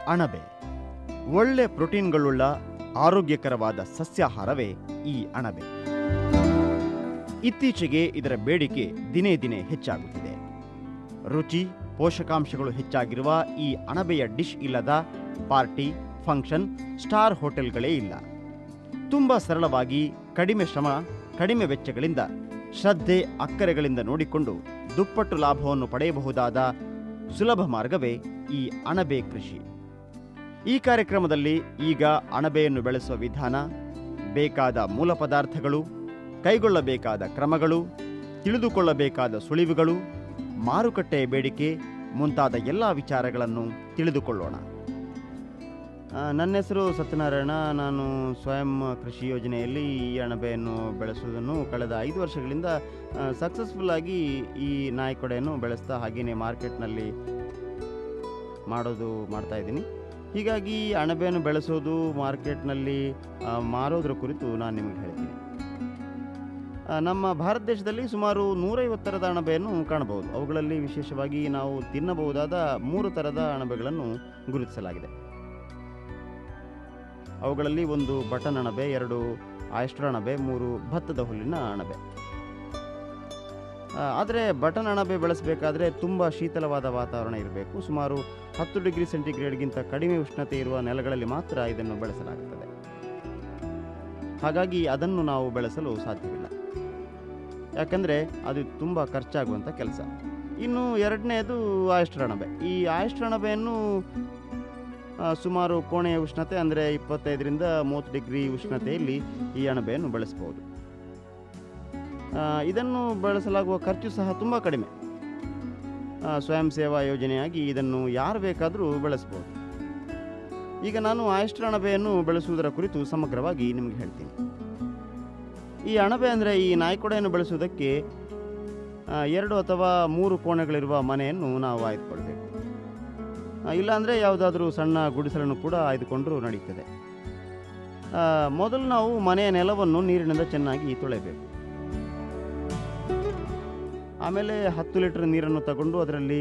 ಅಣಬೆ ಒಳ್ಳೆ ಪ್ರೋಟೀನ್ಗಳುಳ್ಳ ಆರೋಗ್ಯಕರವಾದ ಸಸ್ಯಾಹಾರವೇ ಈ ಅಣಬೆ ಇತ್ತೀಚೆಗೆ ಇದರ ಬೇಡಿಕೆ ದಿನೇ ದಿನೇ ಹೆಚ್ಚಾಗುತ್ತಿದೆ ರುಚಿ ಪೋಷಕಾಂಶಗಳು ಹೆಚ್ಚಾಗಿರುವ ಈ ಅಣಬೆಯ ಡಿಶ್ ಇಲ್ಲದ ಪಾರ್ಟಿ ಫಂಕ್ಷನ್ ಸ್ಟಾರ್ ಹೋಟೆಲ್ಗಳೇ ಇಲ್ಲ ತುಂಬ ಸರಳವಾಗಿ ಕಡಿಮೆ ಶ್ರಮ ಕಡಿಮೆ ವೆಚ್ಚಗಳಿಂದ ಶ್ರದ್ಧೆ ಅಕ್ಕರೆಗಳಿಂದ ನೋಡಿಕೊಂಡು ದುಪ್ಪಟ್ಟು ಲಾಭವನ್ನು ಪಡೆಯಬಹುದಾದ ಸುಲಭ ಮಾರ್ಗವೇ ಈ ಅಣಬೆ ಕೃಷಿ ಈ ಕಾರ್ಯಕ್ರಮದಲ್ಲಿ ಈಗ ಅಣಬೆಯನ್ನು ಬೆಳೆಸುವ ವಿಧಾನ ಬೇಕಾದ ಮೂಲ ಪದಾರ್ಥಗಳು ಕೈಗೊಳ್ಳಬೇಕಾದ ಕ್ರಮಗಳು ತಿಳಿದುಕೊಳ್ಳಬೇಕಾದ ಸುಳಿವುಗಳು ಮಾರುಕಟ್ಟೆಯ ಬೇಡಿಕೆ ಮುಂತಾದ ಎಲ್ಲ ವಿಚಾರಗಳನ್ನು ತಿಳಿದುಕೊಳ್ಳೋಣ ಆ, ನನ್ನ ಹೆಸರು ಸತ್ಯನಾರಾಯಣ ನಾನು ಸ್ವಯಂ ಕೃಷಿ ಯೋಜನೆಯಲ್ಲಿ ಈ ಅಣಬೆಯನ್ನು ಬೆಳೆಸುವುದನ್ನು ಕಳೆದ ಐದು ವರ್ಷಗಳಿಂದ ಸಕ್ಸಸ್ಫುಲ್ ಆಗಿ ಈ ನಾಯಿಕೊಡೆಯನ್ನು ಬೆಳೆಸ್ತಾ ಹಾಗೆಯೇ ಮಾರ್ಕೆಟ್ನಲ್ಲಿ ಮಾಡೋದು ಮಾಡ್ತಾ ಇದ್ದೀನಿ ಹೀಗಾಗಿ ಅಣಬೆಯನ್ನು ಬೆಳೆಸೋದು ಮಾರ್ಕೆಟ್ನಲ್ಲಿ ಆ, ಮಾರೋದ್ರ ಕುರಿತು ನಾನು ನಿಮಗೆ ಹೇಳ್ತೀನಿ ಆ, ನಮ್ಮ ಭಾರತ ದೇಶದಲ್ಲಿ ಸುಮಾರು ನೂರೈವತ್ತು ಥರದ ಅಣಬೆಯನ್ನು ಕಾಣಬಹುದು ಅವುಗಳಲ್ಲಿ ವಿಶೇಷವಾಗಿ ನಾವು ತಿನ್ನಬಹುದಾದ ಮೂರು ಥರದ ಅಣಬೆಗಳನ್ನು ಗುರುತಿಸಲಾಗಿದೆ ಅವುಗಳಲ್ಲಿ ಒಂದು ಬಟನ್ ಅಣಬೆ ಎರಡು ಆಯಸ್ಟ್ರ ಅಣಬೆ ಮೂರು ಭತ್ತದ ಹುಲ್ಲಿನ ಅಣಬೆ ಆ, ಆದರೆ ಬಟನ್ ಅಣಬೆ ಬೆಳೆಸಬೇಕಾದ್ರೆ ತುಂಬ ಶೀತಲವಾದ ವಾತಾವರಣ ಇರಬೇಕು ಸುಮಾರು ಹತ್ತು ಡಿಗ್ರಿ ಸೆಂಟಿಗ್ರೇಡ್ಗಿಂತ ಕಡಿಮೆ ಉಷ್ಣತೆ ಇರುವ ನೆಲಗಳಲ್ಲಿ ಮಾತ್ರ ಇದನ್ನು ಬೆಳೆಸಲಾಗುತ್ತದೆ ಹಾಗಾಗಿ ಅದನ್ನು ನಾವು ಬೆಳೆಸಲು ಸಾಧ್ಯವಿಲ್ಲ ಯಾಕಂದರೆ ಅದು ತುಂಬ ಖರ್ಚಾಗುವಂಥ ಕೆಲಸ ಇನ್ನು ಎರಡನೇದು ಆಯಸ್ಟ್ರ ಅಣಬೆ ಈ ಆಯಸ್ಟ್ರ ಅಣಬೆಯನ್ನು ಆ, ಸುಮಾರು ಕೋಣೆಯ ಉಷ್ಣತೆ ಅಂದರೆ ಇಪ್ಪತ್ತೈದರಿಂದ ಮೂವತ್ತು ಡಿಗ್ರಿ ಉಷ್ಣತೆಯಲ್ಲಿ ಈ ಅಣಬೆಯನ್ನು ಬೆಳೆಸಬಹುದು ಆ, ಇದನ್ನು ಬೆಳೆಸಲಾಗುವ ಖರ್ಚು ಸಹ ತುಂಬ ಕಡಿಮೆ ಆ, ಸ್ವಯಂ ಸೇವಾ ಯೋಜನೆಯಾಗಿ ಇದನ್ನು ಯಾರು ಬೇಕಾದರೂ ಬೆಳೆಸಬಹುದು ಈಗ ನಾನು ಆಯಸ್ಟ್ರ ಅಣಬೆಯನ್ನು ಬೆಳೆಸುವುದರ ಕುರಿತು ಸಮಗ್ರವಾಗಿ ನಿಮಗೆ ಹೇಳ್ತೀನಿ ಈ ಅಣಬೆ ಅಂದರೆ ಈ ನಾಯ್ಕೊಡೆಯನ್ನು ಬೆಳೆಸುವುದಕ್ಕೆ ಆ, ಎರಡು ಅಥವಾ ಮೂರು ಕೋಣೆಗಳಿರುವ ಮನೆಯನ್ನು ನಾವು ಆಯ್ದುಕೊಳ್ಬೇಕು ಆ, ಇಲ್ಲಾಂದರೆ ಯಾವುದಾದ್ರೂ ಸಣ್ಣ ಗುಡಿಸಲನ್ನು ಕೂಡ ಆಯ್ದುಕೊಂಡರೂ ನಡೀತದೆ ಆ, ಮೊದಲು ನಾವು ಮನೆಯ ನೆಲವನ್ನು ನೀರಿನಿಂದ ಚೆನ್ನಾಗಿ ತೊಳೆಯಬೇಕು ಆಮೇಲೆ ಹತ್ತು ಲೀಟರ್ ನೀರನ್ನು ತಗೊಂಡು ಅದರಲ್ಲಿ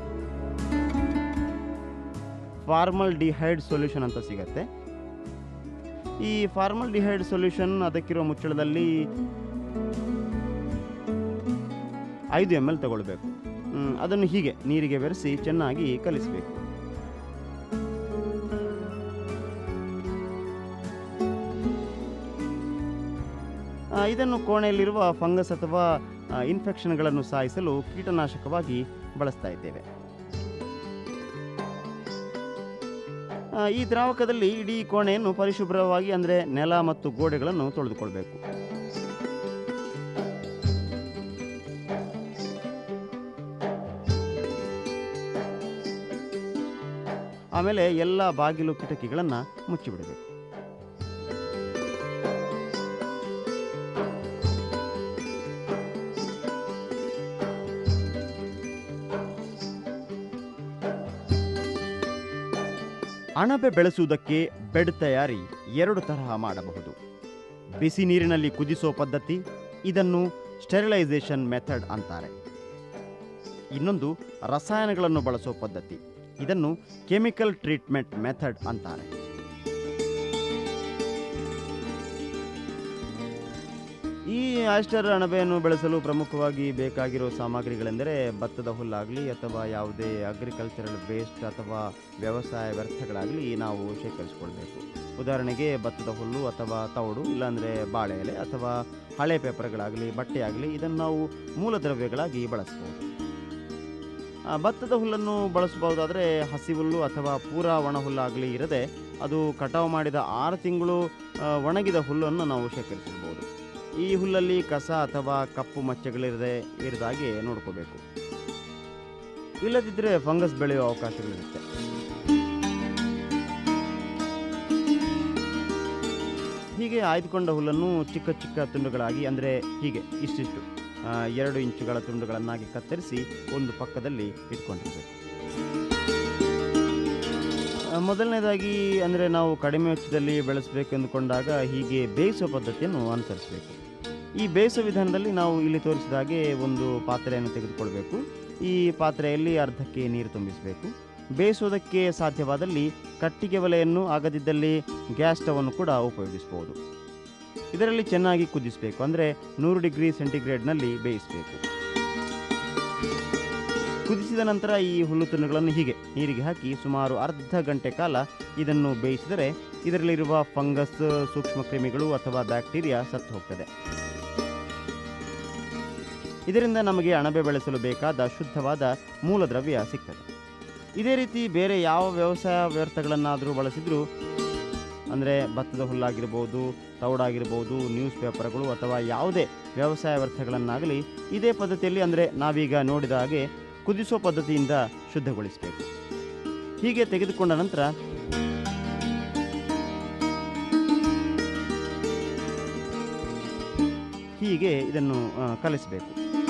ಫಾರ್ಮಲ್ ಡಿಹೈಡ್ ಸೊಲ್ಯೂಷನ್ ಅಂತ ಸಿಗತ್ತೆ ಈ ಫಾರ್ಮಲ್ ಡಿಹೈಡ್ ಸೊಲ್ಯೂಷನ್ ಅದಕ್ಕಿರೋ ಮುಚ್ಚಳದಲ್ಲಿ ಐದು ಎಮ್ ಎಲ್ ತಗೊಳ್ಬೇಕು ಹ್ಮ್, ಅದನ್ನು ಹೀಗೆ ನೀರಿಗೆ ಬೆರೆಸಿ ಚೆನ್ನಾಗಿ ಕಲಿಸಬೇಕು ಆ, ಇದನ್ನು ಕೋಣೆಯಲ್ಲಿರುವ ಫಂಗಸ್ ಅಥವಾ ಆ, ಇನ್ಫೆಕ್ಷನ್ಗಳನ್ನು ಸಾಯಿಸಲು ಕೀಟನಾಶಕವಾಗಿ ಬಳಸ್ತಾ ಇದ್ದೇವೆ ಆ, ಈ ದ್ರಾವಕದಲ್ಲಿ ಇಡೀ ಕೋಣೆಯನ್ನು ಪರಿಶುಭ್ರವಾಗಿ ಅಂದರೆ ನೆಲ ಮತ್ತು ಗೋಡೆಗಳನ್ನು ತೊಳೆದುಕೊಳ್ಬೇಕು ಆಮೇಲೆ ಎಲ್ಲ ಬಾಗಿಲು ಕಿಟಕಿಗಳನ್ನು ಮುಚ್ಚಿಬಿಡಬೇಕು ಅಣಬೆ ಬೆಳೆಸುವುದಕ್ಕೆ ಬೆಡ್ ತಯಾರಿ ಎರಡು ತರಹ ಮಾಡಬಹುದು ಬಿಸಿ ನೀರಿನಲ್ಲಿ ಕುದಿಸೋ ಪದ್ಧತಿ ಇದನ್ನು ಸ್ಟೆರಿಲೈಸೇಷನ್ ಮೆಥಡ್ ಅಂತಾರೆ ಇನ್ನೊಂದು ರಸಾಯನಗಳನ್ನು ಬಳಸೋ ಪದ್ಧತಿ ಇದನ್ನು ಕೆಮಿಕಲ್ ಟ್ರೀಟ್ಮೆಂಟ್ ಮೆಥಡ್ ಅಂತಾರೆ ಈ ಆಸ್ಟರ್ ಅಣಬೆಯನ್ನು ಬೆಳೆಸಲು ಪ್ರಮುಖವಾಗಿ ಬೇಕಾಗಿರೋ ಸಾಮಗ್ರಿಗಳೆಂದರೆ ಭತ್ತದ ಹುಲ್ಲಾಗಲಿ ಅಥವಾ ಯಾವುದೇ ಅಗ್ರಿಕಲ್ಚರಲ್ ವೇಸ್ಟ್ ಅಥವಾ ವ್ಯವಸಾಯ ವ್ಯರ್ಥಗಳಾಗಲಿ ನಾವು ಶೇಖರಿಸಿಕೊಳ್ಬೇಕು ಉದಾಹರಣೆಗೆ ಭತ್ತದ ಹುಲ್ಲು ಅಥವಾ ತೌಡು ಇಲ್ಲಾಂದರೆ ಬಾಳೆ ಎಲೆ ಅಥವಾ ಹಳೆ ಪೇಪರ್ಗಳಾಗಲಿ ಬಟ್ಟೆ ಆಗಲಿ ಇದನ್ನು ನಾವು ಮೂಲ ದ್ರವ್ಯಗಳಾಗಿ ಬಳಸ್ಬೋದು ಆ, ಭತ್ತದ ಹುಲ್ಲನ್ನು ಬಳಸಬಹುದಾದರೆ ಹಸಿ ಹುಲ್ಲು ಅಥವಾ ಪೂರ ಒಣ ಹುಲ್ಲಾಗಲಿ ಇರದೆ ಅದು ಕಟಾವು ಮಾಡಿದ ಆರು ತಿಂಗಳು ಆ, ಒಣಗಿದ ಹುಲ್ಲನ್ನು ನಾವು ಶೇಖರಿಸಬಹುದು ಈ ಹುಲ್ಲಲ್ಲಿ ಕಸ ಅಥವಾ ಕಪ್ಪು ಮಚ್ಚೆಗಳಿರದೆ ಇರದಾಗೆ ನೋಡ್ಕೋಬೇಕು ಇಲ್ಲದಿದ್ದರೆ ಫಂಗಸ್ ಬೆಳೆಯುವ ಅವಕಾಶಗಳಿರುತ್ತೆ ಹೀಗೆ ಆಯ್ದುಕೊಂಡ ಹುಲ್ಲನ್ನು ಚಿಕ್ಕ ಚಿಕ್ಕ ತುಂಡುಗಳಾಗಿ ಅಂದರೆ ಹೀಗೆ ಇಷ್ಟಿಷ್ಟು ಆ, ಎರಡು ಇಂಚುಗಳ ತುಂಡುಗಳನ್ನಾಗಿ ಕತ್ತರಿಸಿ ಒಂದು ಪಕ್ಕದಲ್ಲಿ ಇಟ್ಕೊಂಡಿರಬೇಕು ಆ, ಮೊದಲನೇದಾಗಿ ಅಂದರೆ ನಾವು ಕಡಿಮೆ ವೆಚ್ಚದಲ್ಲಿ ಬೆಳೆಸಬೇಕು ಎಂದುಕೊಂಡಾಗ ಹೀಗೆ ಬೇಯಿಸೋ ಪದ್ಧತಿಯನ್ನು ಅನುಸರಿಸಬೇಕು ಈ ಬೇಯಿಸೋ ವಿಧಾನದಲ್ಲಿ ನಾವು ಇಲ್ಲಿ ತೋರಿಸಿದ ಹಾಗೆ ಒಂದು ಪಾತ್ರೆಯನ್ನು ತೆಗೆದುಕೊಳ್ಬೇಕು ಈ ಪಾತ್ರೆಯಲ್ಲಿ ಅರ್ಧಕ್ಕೆ ನೀರು ತುಂಬಿಸಬೇಕು ಬೇಯಿಸೋದಕ್ಕೆ ಸಾಧ್ಯವಾದಲ್ಲಿ ಕಟ್ಟಿಗೆ ಒಲೆಯನ್ನು ಆಗದಿದ್ದಲ್ಲಿ ಗ್ಯಾಸ್ ಸ್ಟವನ್ನು ಕೂಡ ಉಪಯೋಗಿಸಬಹುದು ಇದರಲ್ಲಿ ಚೆನ್ನಾಗಿ ಕುದಿಸಬೇಕು ಅಂದರೆ ನೂರು ಡಿಗ್ರಿ ಸೆಂಟಿಗ್ರೇಡ್ನಲ್ಲಿ ಬೇಯಿಸಬೇಕು ಕುದಿಸಿದ ನಂತರ ಈ ಹುಲ್ಲು ತುಂಡುಗಳನ್ನು ಹೀಗೆ ನೀರಿಗೆ ಹಾಕಿ ಸುಮಾರು ಅರ್ಧ ಗಂಟೆ ಕಾಲ ಇದನ್ನು ಬೇಯಿಸಿದರೆ ಇದರಲ್ಲಿರುವ ಫಂಗಸ್ ಸೂಕ್ಷ್ಮ ಕ್ರಿಮಿಗಳು ಅಥವಾ ಬ್ಯಾಕ್ಟೀರಿಯಾ ಸತ್ತು ಹೋಗ್ತದೆ ಇದರಿಂದ ನಮಗೆ ಅಣಬೆ ಬೆಳೆಸಲು ಬೇಕಾದ ಶುದ್ಧವಾದ ಮೂಲದ್ರವ್ಯ ಸಿಗ್ತದೆ ಇದೇ ರೀತಿ ಬೇರೆ ಯಾವ ವ್ಯವಸಾಯ ವ್ಯರ್ಥಗಳನ್ನಾದರೂ ಬಳಸಿದರೂ ಅಂದರೆ ಭತ್ತದ ಹುಲ್ಲಾಗಿರ್ಬೋದು ತೌಡಾಗಿರ್ಬೋದು ನ್ಯೂಸ್ ಪೇಪರ್ಗಳು ಅಥವಾ ಯಾವುದೇ ವ್ಯವಸಾಯ ವ್ಯರ್ಥಗಳನ್ನಾಗಲಿ ಇದೇ ಪದ್ಧತಿಯಲ್ಲಿ ಅಂದರೆ ನಾವೀಗ ನೋಡಿದ ಹಾಗೆ ಕುದಿಸೋ ಪದ್ಧತಿಯಿಂದ ಶುದ್ಧಗೊಳಿಸಬೇಕು ಹೀಗೆ ತೆಗೆದುಕೊಂಡ ನಂತರ ಹೀಗೆ ಇದನ್ನು ಆ, ಕಲಿಸಬೇಕು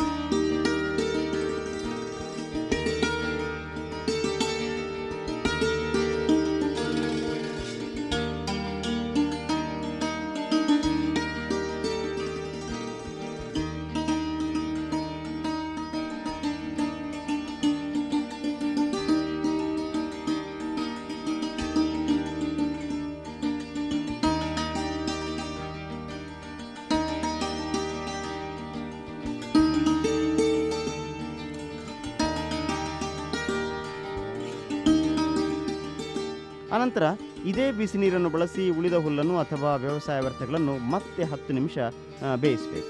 ಅನಂತರ ಇದೇ ಬಿಸಿ ನೀರನ್ನು ಬಳಸಿ ಉಳಿದ ಹುಲ್ಲನ್ನು ಅಥವಾ ವ್ಯವಸಾಯ ವ್ಯರ್ಥಗಳನ್ನು ಮತ್ತೆ ಹತ್ತು ನಿಮಿಷ ಆ, ಬೇಯಿಸಬೇಕು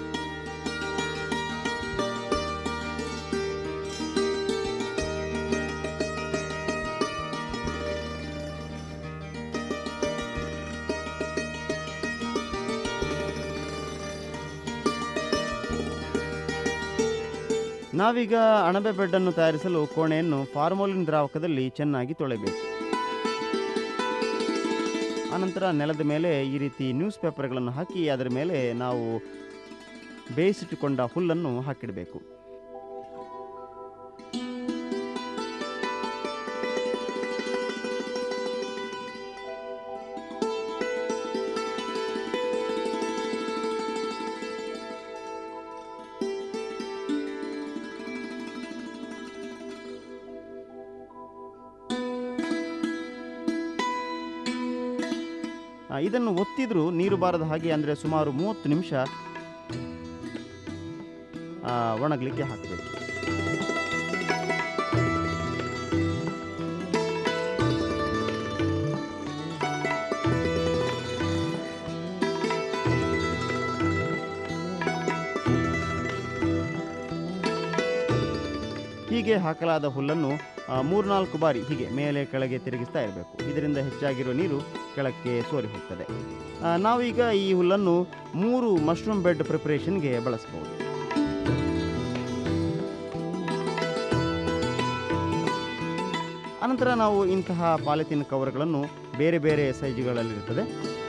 ನಾವೀಗ ಅಣಬೆ ಬೆಡ್ಡನ್ನು ತಯಾರಿಸಲು ಕೋಣೆಯನ್ನು ಫಾರ್ಮೋಲಿನ್ ದ್ರಾವಕದಲ್ಲಿ ಚೆನ್ನಾಗಿ ತೊಳೆಯಬೇಕು ಆನಂತರ ನೆಲದ ಮೇಲೆ ಈ ರೀತಿ ನ್ಯೂಸ್ ಪೇಪರ್ಗಳನ್ನು ಹಾಕಿ ಅದರ ಮೇಲೆ ನಾವು ಬೇಯಿಸಿಟ್ಟುಕೊಂಡ ಹುಲ್ಲನ್ನು ಹಾಕಿಡಬೇಕು ಆ, ಇದನ್ನು ಒತ್ತಿದ್ರೂ ನೀರು ಬಾರದ ಹಾಗೆ ಅಂದರೆ ಸುಮಾರು ಮೂವತ್ತು ನಿಮಿಷ ಆ, ಒಣಗಲಿಕ್ಕೆ ಹಾಕಬೇಕು ಹೀಗೆ ಹಾಕಲಾದ ಹುಲ್ಲನ್ನು ಆ, ಮೂರ್ನಾಲ್ಕು ಬಾರಿ ಹೀಗೆ ಮೇಲೆ ಕೆಳಗೆ ತಿರುಗಿಸ್ತಾ ಇರಬೇಕು ಇದರಿಂದ ಹೆಚ್ಚಾಗಿರುವ ನೀರು ಕೆಳಕ್ಕೆ ಸೋರಿ ಹೋಗ್ತದೆ ಆ, ನಾವೀಗ ಈ ಹುಲ್ಲನ್ನು ಮೂರು ಮಶ್ರೂಮ್ ಬೆಡ್ ಪ್ರಿಪರೇಷನ್ಗೆ ಬಳಸಬಹುದು ಅನಂತರ ನಾವು ಇಂತಹ ಪಾಲಿಥೀನ್ ಕವರ್ಗಳನ್ನು ಬೇರೆ ಬೇರೆ ಸೈಜುಗಳಲ್ಲಿರುತ್ತದೆ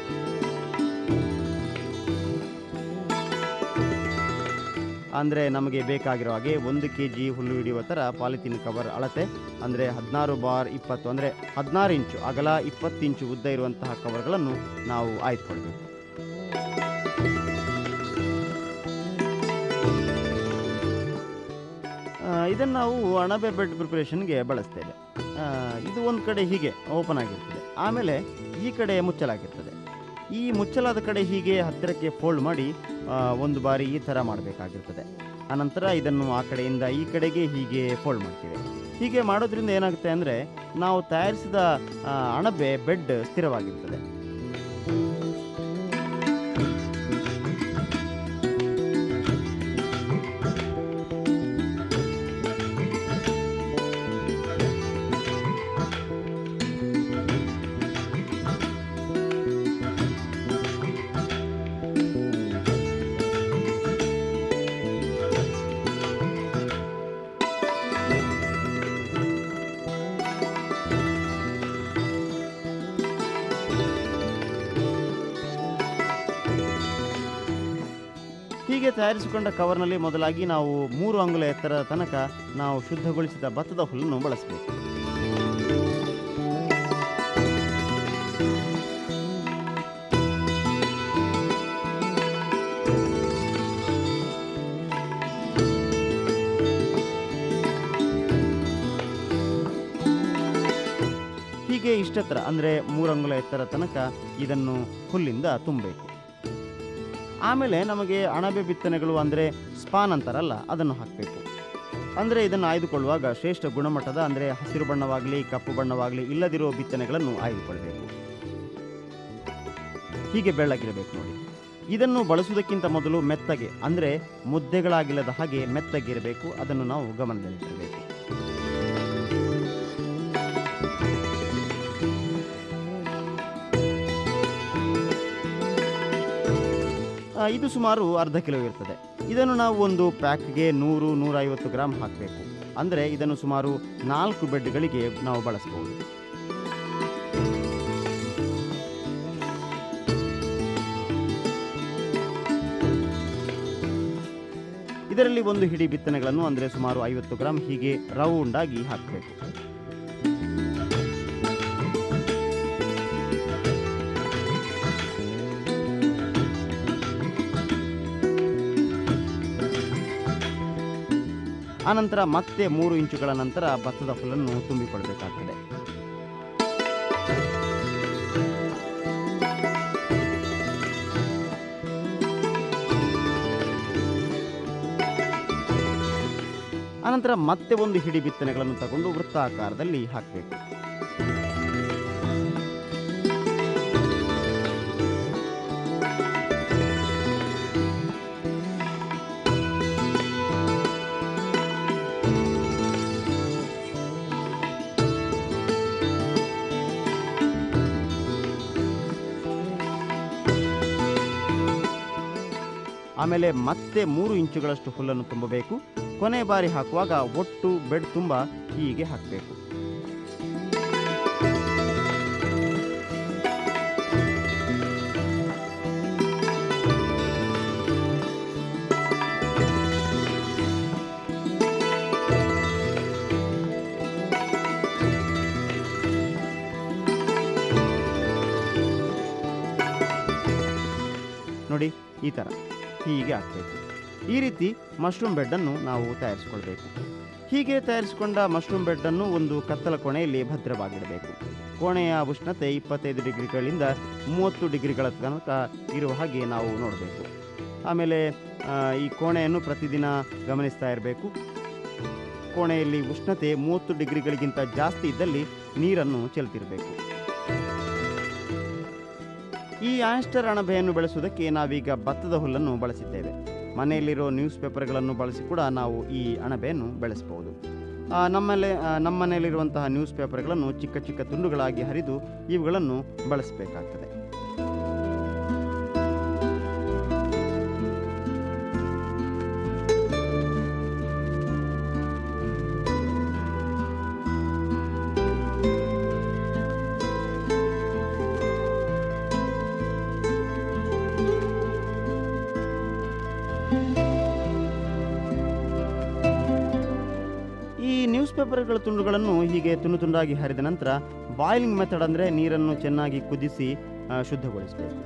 ಅಂದರೆ ನಮಗೆ ಬೇಕಾಗಿರೋ ಹಾಗೆ ಒಂದು ಕೆ ಜಿ ಹುಲ್ಲು ಹಿಡಿಯುವ ಥರ ಪಾಲಿಥೀನ್ ಕವರ್ ಅಳತೆ ಅಂದರೆ ಹದಿನಾರು ಬಾರ್ ಇಪ್ಪತ್ತು ಅಂದರೆ ಹದಿನಾರು ಇಂಚು ಅಗಲ ಇಪ್ಪತ್ತು ಇಂಚು ಉದ್ದ ಇರುವಂತಹ ಕವರ್ಗಳನ್ನು ನಾವು ಆಯ್ದುಕೊಳ್ಬೇಕು ಇದನ್ನು ನಾವು ಅಣಬೆ ಬೆಡ್ ಪ್ರಿಪರೇಷನ್ಗೆ ಬಳಸ್ತೇವೆ ಆ, ಇದು ಒಂದು ಕಡೆ ಹೀಗೆ ಓಪನ್ ಆಗಿರ್ತದೆ ಆಮೇಲೆ ಈ ಕಡೆ ಮುಚ್ಚಲಾಗಿರ್ತದೆ ಈ ಮುಚ್ಚಲಾದ ಕಡೆ ಹೀಗೆ ಹತ್ತಿರಕ್ಕೆ ಫೋಲ್ಡ್ ಮಾಡಿ ಆ, ಒಂದು ಬಾರಿ ಈ ಥರ ಮಾಡಬೇಕಾಗಿರ್ತದೆ ಅನಂತರ ಇದನ್ನು ಆ ಕಡೆಯಿಂದ ಈ ಕಡೆಗೆ ಹೀಗೆ ಫೋಲ್ಡ್ ಮಾಡ್ತೀವಿ ಹೀಗೆ ಮಾಡೋದ್ರಿಂದ ಏನಾಗುತ್ತೆ ಅಂದರೆ ನಾವು ತಯಾರಿಸಿದ ಆ, ಅಣಬೆ ಬೆಡ್ ಸ್ಥಿರವಾಗಿರ್ತದೆ ಹೀಗೆ ತಯಾರಿಸಿಕೊಂಡ ಕವರ್ನಲ್ಲಿ ಮೊದಲಾಗಿ ನಾವು ಮೂರು ಅಂಗುಲ ಎತ್ತರದ ತನಕ ನಾವು ಶುದ್ಧಗೊಳಿಸಿದ ಭತ್ತದ ಹುಲ್ಲನ್ನು ಬಳಸಬೇಕು ಹೀಗೆ ಇಷ್ಟೆತ್ತರ ಅಂದರೆ ಮೂರಂಗುಲ ಎತ್ತರ ತನಕ ಇದನ್ನು ಹುಲ್ಲಿಂದ ತುಂಬಬೇಕು ಆಮೇಲೆ ನಮಗೆ ಅಣಬೆ ಬಿತ್ತನೆಗಳು ಅಂದರೆ ಸ್ಪಾನ್ ಅಂತಾರಲ್ಲ ಅದನ್ನು ಹಾಕಬೇಕು ಅಂದರೆ ಇದನ್ನು ಆಯ್ದುಕೊಳ್ಳುವಾಗ ಶ್ರೇಷ್ಠ ಗುಣಮಟ್ಟದ ಅಂದರೆ ಹಸಿರು ಬಣ್ಣವಾಗಲಿ ಕಪ್ಪು ಬಣ್ಣವಾಗಲಿ ಇಲ್ಲದಿರೋ ಬಿತ್ತನೆಗಳನ್ನು ಆಯ್ದುಕೊಳ್ಬೇಕು ಹೀಗೆ ಬೆಳ್ಳಗಿರಬೇಕು ನೋಡಿ ಇದನ್ನು ಬಳಸುವುದಕ್ಕಿಂತ ಮೊದಲು ಮೆತ್ತಗೆ ಅಂದರೆ ಮುದ್ದೆಗಳಾಗಿಲ್ಲದ ಹಾಗೆ ಮೆತ್ತಗಿರಬೇಕು ಅದನ್ನು ನಾವು ಗಮನದಲ್ಲಿಟ್ಟಿರಬೇಕು ಆ, ಇದು ಸುಮಾರು ಅರ್ಧ ಕಿಲೋ ಇರ್ತದೆ ಇದನ್ನು ನಾವು ಒಂದು ಪ್ಯಾಕ್ಗೆ ನೂರು ನೂರೈವತ್ತು ಗ್ರಾಮ್ ಹಾಕಬೇಕು ಅಂದರೆ ಇದನ್ನು ಸುಮಾರು ನಾಲ್ಕು ಬೆಡ್ಗಳಿಗೆ ನಾವು ಬಳಸಬಹುದು ಇದರಲ್ಲಿ ಒಂದು ಹಿಡಿ ಬಿತ್ತನೆಗಳನ್ನು ಅಂದರೆ ಸುಮಾರು ಐವತ್ತು ಗ್ರಾಮ್ ಹೀಗೆ ರೌಂಡ್ ಆಗಿ ಹಾಕಬೇಕು ಆನಂತರ ಮತ್ತೆ ಮೂರು ಇಂಚುಗಳ ನಂತರ ಭತ್ತದ ಹುಲ್ಲನ್ನು ತುಂಬಿಕೊಳ್ಬೇಕಾಗ್ತದೆ ಅನಂತರ ಮತ್ತೆ ಒಂದು ಹಿಡಿ ಬಿತ್ತನೆಗಳನ್ನು ತಗೊಂಡು ವೃತ್ತಾಕಾರದಲ್ಲಿ ಹಾಕಬೇಕು ಆಮೇಲೆ ಮತ್ತೆ ಮೂರು ಇಂಚುಗಳಷ್ಟು ಹುಲ್ಲನ್ನು ತುಂಬಬೇಕು ಕೊನೆ ಬಾರಿ ಹಾಕುವಾಗ ಒಟ್ಟು ಬೆಡ್ ತುಂಬ ಹೀಗೆ ಹಾಕಬೇಕು ನೋಡಿ ಈ ಥರ ಹೀಗೆ ಹಾಕಬೇಕು ಈ ರೀತಿ ಮಶ್ರೂಮ್ ಬೆಡ್ಡನ್ನು ನಾವು ತಯಾರಿಸಿಕೊಳ್ಬೇಕು ಹೀಗೆ ತಯಾರಿಸಿಕೊಂಡ ಮಶ್ರೂಮ್ ಬೆಡ್ಡನ್ನು ಒಂದು ಕತ್ತಲ ಕೋಣೆಯಲ್ಲಿ ಭದ್ರವಾಗಿಡಬೇಕು ಕೋಣೆಯ ಉಷ್ಣತೆ ಇಪ್ಪತ್ತೈದು ಡಿಗ್ರಿಗಳಿಂದ ಮೂವತ್ತು ಡಿಗ್ರಿಗಳ ತನಕ ಇರುವ ಹಾಗೆ ನಾವು ನೋಡಬೇಕು ಆಮೇಲೆ ಆ, ಈ ಕೋಣೆಯನ್ನು ಪ್ರತಿದಿನ ಗಮನಿಸ್ತಾ ಇರಬೇಕು ಕೋಣೆಯಲ್ಲಿ ಉಷ್ಣತೆ ಮೂವತ್ತು ಡಿಗ್ರಿಗಳಿಗಿಂತ ಜಾಸ್ತಿ ಇದ್ದಲ್ಲಿ ನೀರನ್ನು ಚೆಲ್ತಿರಬೇಕು ಈ ಆಯಸ್ಟರ್ ಅಣಬೆಯನ್ನು ಬೆಳೆಸುವುದಕ್ಕೆ ನಾವೀಗ ಭತ್ತದ ಹುಲ್ಲನ್ನು ಬಳಸಿದ್ದೇವೆ ಮನೆಯಲ್ಲಿರೋ ನ್ಯೂಸ್ ಪೇಪರ್ಗಳನ್ನು ಬಳಸಿ ಕೂಡ ನಾವು ಈ ಅಣಬೆಯನ್ನು ಬೆಳೆಸಬಹುದು ಆ, ನಮ್ಮಲ್ಲಿ ಆ, ನಮ್ಮ ಮನೆಯಲ್ಲಿರುವಂತಹ ನ್ಯೂಸ್ ಪೇಪರ್ಗಳನ್ನು ಚಿಕ್ಕ ಚಿಕ್ಕ ತುಂಡುಗಳಾಗಿ ಹರಿದು ಇವುಗಳನ್ನು ಬಳಸಬೇಕಾಗ್ತದೆ ಈ ನ್ಯೂಸ್ ಪೇಪರ್ಗಳ ತುಂಡುಗಳನ್ನು ಹೀಗೆ ತುಂಡು ತುಂಡಾಗಿ ಹರಿದ ನಂತರ ಬಾಯ್ಲಿಂಗ್ ಮೆಥಡ್ ಅಂದರೆ ನೀರನ್ನು ಚೆನ್ನಾಗಿ ಕುದಿಸಿ ಆ, ಶುದ್ಧಗೊಳಿಸಬೇಕು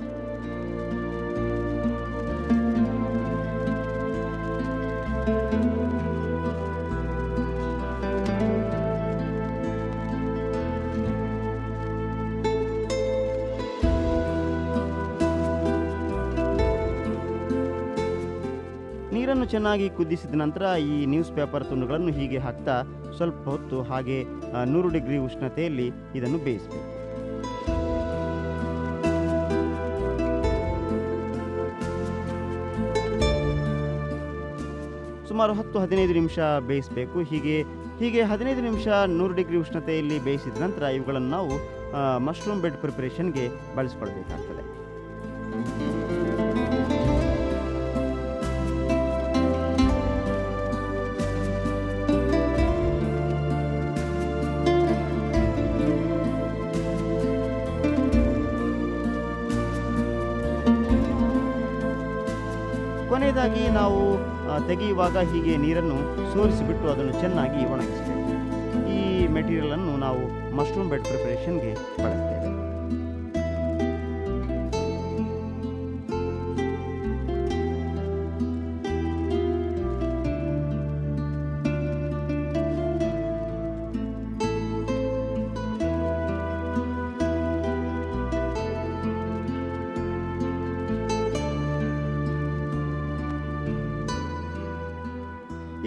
ನೀರನ್ನು ಚೆನ್ನಾಗಿ ಕುದಿಸಿದ ನಂತರ ಈ ನ್ಯೂಸ್ ಪೇಪರ್ ತುಂಡುಗಳನ್ನು ಹೀಗೆ ಹಾಕ್ತಾ ಸ್ವಲ್ಪ ಹೊತ್ತು ಹಾಗೆ ಆ, ನೂರು ಡಿಗ್ರಿ ಉಷ್ಣತೆಯಲ್ಲಿ ಇದನ್ನು ಬೇಯಿಸಬೇಕು ಸುಮಾರು ಹತ್ತು ಹದಿನೈದು ನಿಮಿಷ ಬೇಯಿಸಬೇಕು ಹೀಗೆ ಹೀಗೆ ಹದಿನೈದು ನಿಮಿಷ ನೂರು ಡಿಗ್ರಿ ಉಷ್ಣತೆಯಲ್ಲಿ ಬೇಯಿಸಿದ ನಂತರ ಇವುಗಳನ್ನು ನಾವು ಮಶ್ರೂಮ್ ಬೆಡ್ ಪ್ರಿಪರೇಷನ್ಗೆ ಬಳಸ್ಕೊಳ್ಬೇಕಾಗ್ತದೆ ಕೊನೆಯದಾಗಿ ನಾವು ಆ, ತೆಗೆಯುವಾಗ ಹೀಗೆ ನೀರನ್ನು ಸೋರಿಸಿಬಿಟ್ಟು ಅದನ್ನು ಚೆನ್ನಾಗಿ ಒಣಗಿಸಬೇಕು ಈ ಮೆಟೀರಿಯಲ್ ಅನ್ನು ನಾವು ಮಶ್ರೂಮ್ ಬೆಡ್ ಪ್ರಿಪರೇಷನ್ಗೆ ಬಳಸ್ತೇವೆ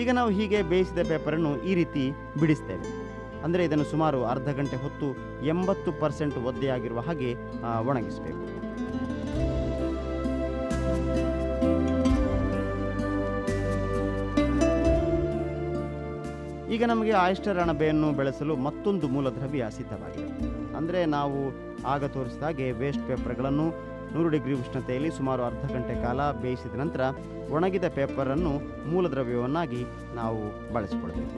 ಈಗ ನಾವು ಹೀಗೆ ಬೇಯಿಸಿದ ಪೇಪರನ್ನು ಈ ರೀತಿ ಬಿಡಿಸ್ತೇವೆ ಅಂದರೆ ಇದನ್ನು ಸುಮಾರು ಅರ್ಧ ಗಂಟೆ ಹೊತ್ತು ಎಂಬತ್ತು ಪರ್ಸೆಂಟ್ ಒದ್ದೆಯಾಗಿರುವ ಹಾಗೆ ಆ, ಒಣಗಿಸಬೇಕು ಈಗ ನಮಗೆ ಆಯಿಸ್ಟರ್ ಅಣಬೆಯನ್ನು ಬೆಳೆಸಲು ಮತ್ತೊಂದು ಮೂಲದ್ರವ್ಯ ಸಿದ್ಧವಾಗಿದೆ ಅಂದರೆ ನಾವು ಆಗ ತೋರಿಸಿದ ಹಾಗೆ ವೇಸ್ಟ್ ಪೇಪರ್ಗಳನ್ನು ನೂರು ಡಿಗ್ರಿ ಉಷ್ಣತೆಯಲ್ಲಿ ಸುಮಾರು ಅರ್ಧ ಗಂಟೆ ಕಾಲ ಬೇಯಿಸಿದ ನಂತರ ಒಣಗಿದ ಪೇಪರನ್ನು ಮೂಲದ್ರವ್ಯವನ್ನಾಗಿ ನಾವು ಬಳಸಿಕೊಳ್ಬೇಕು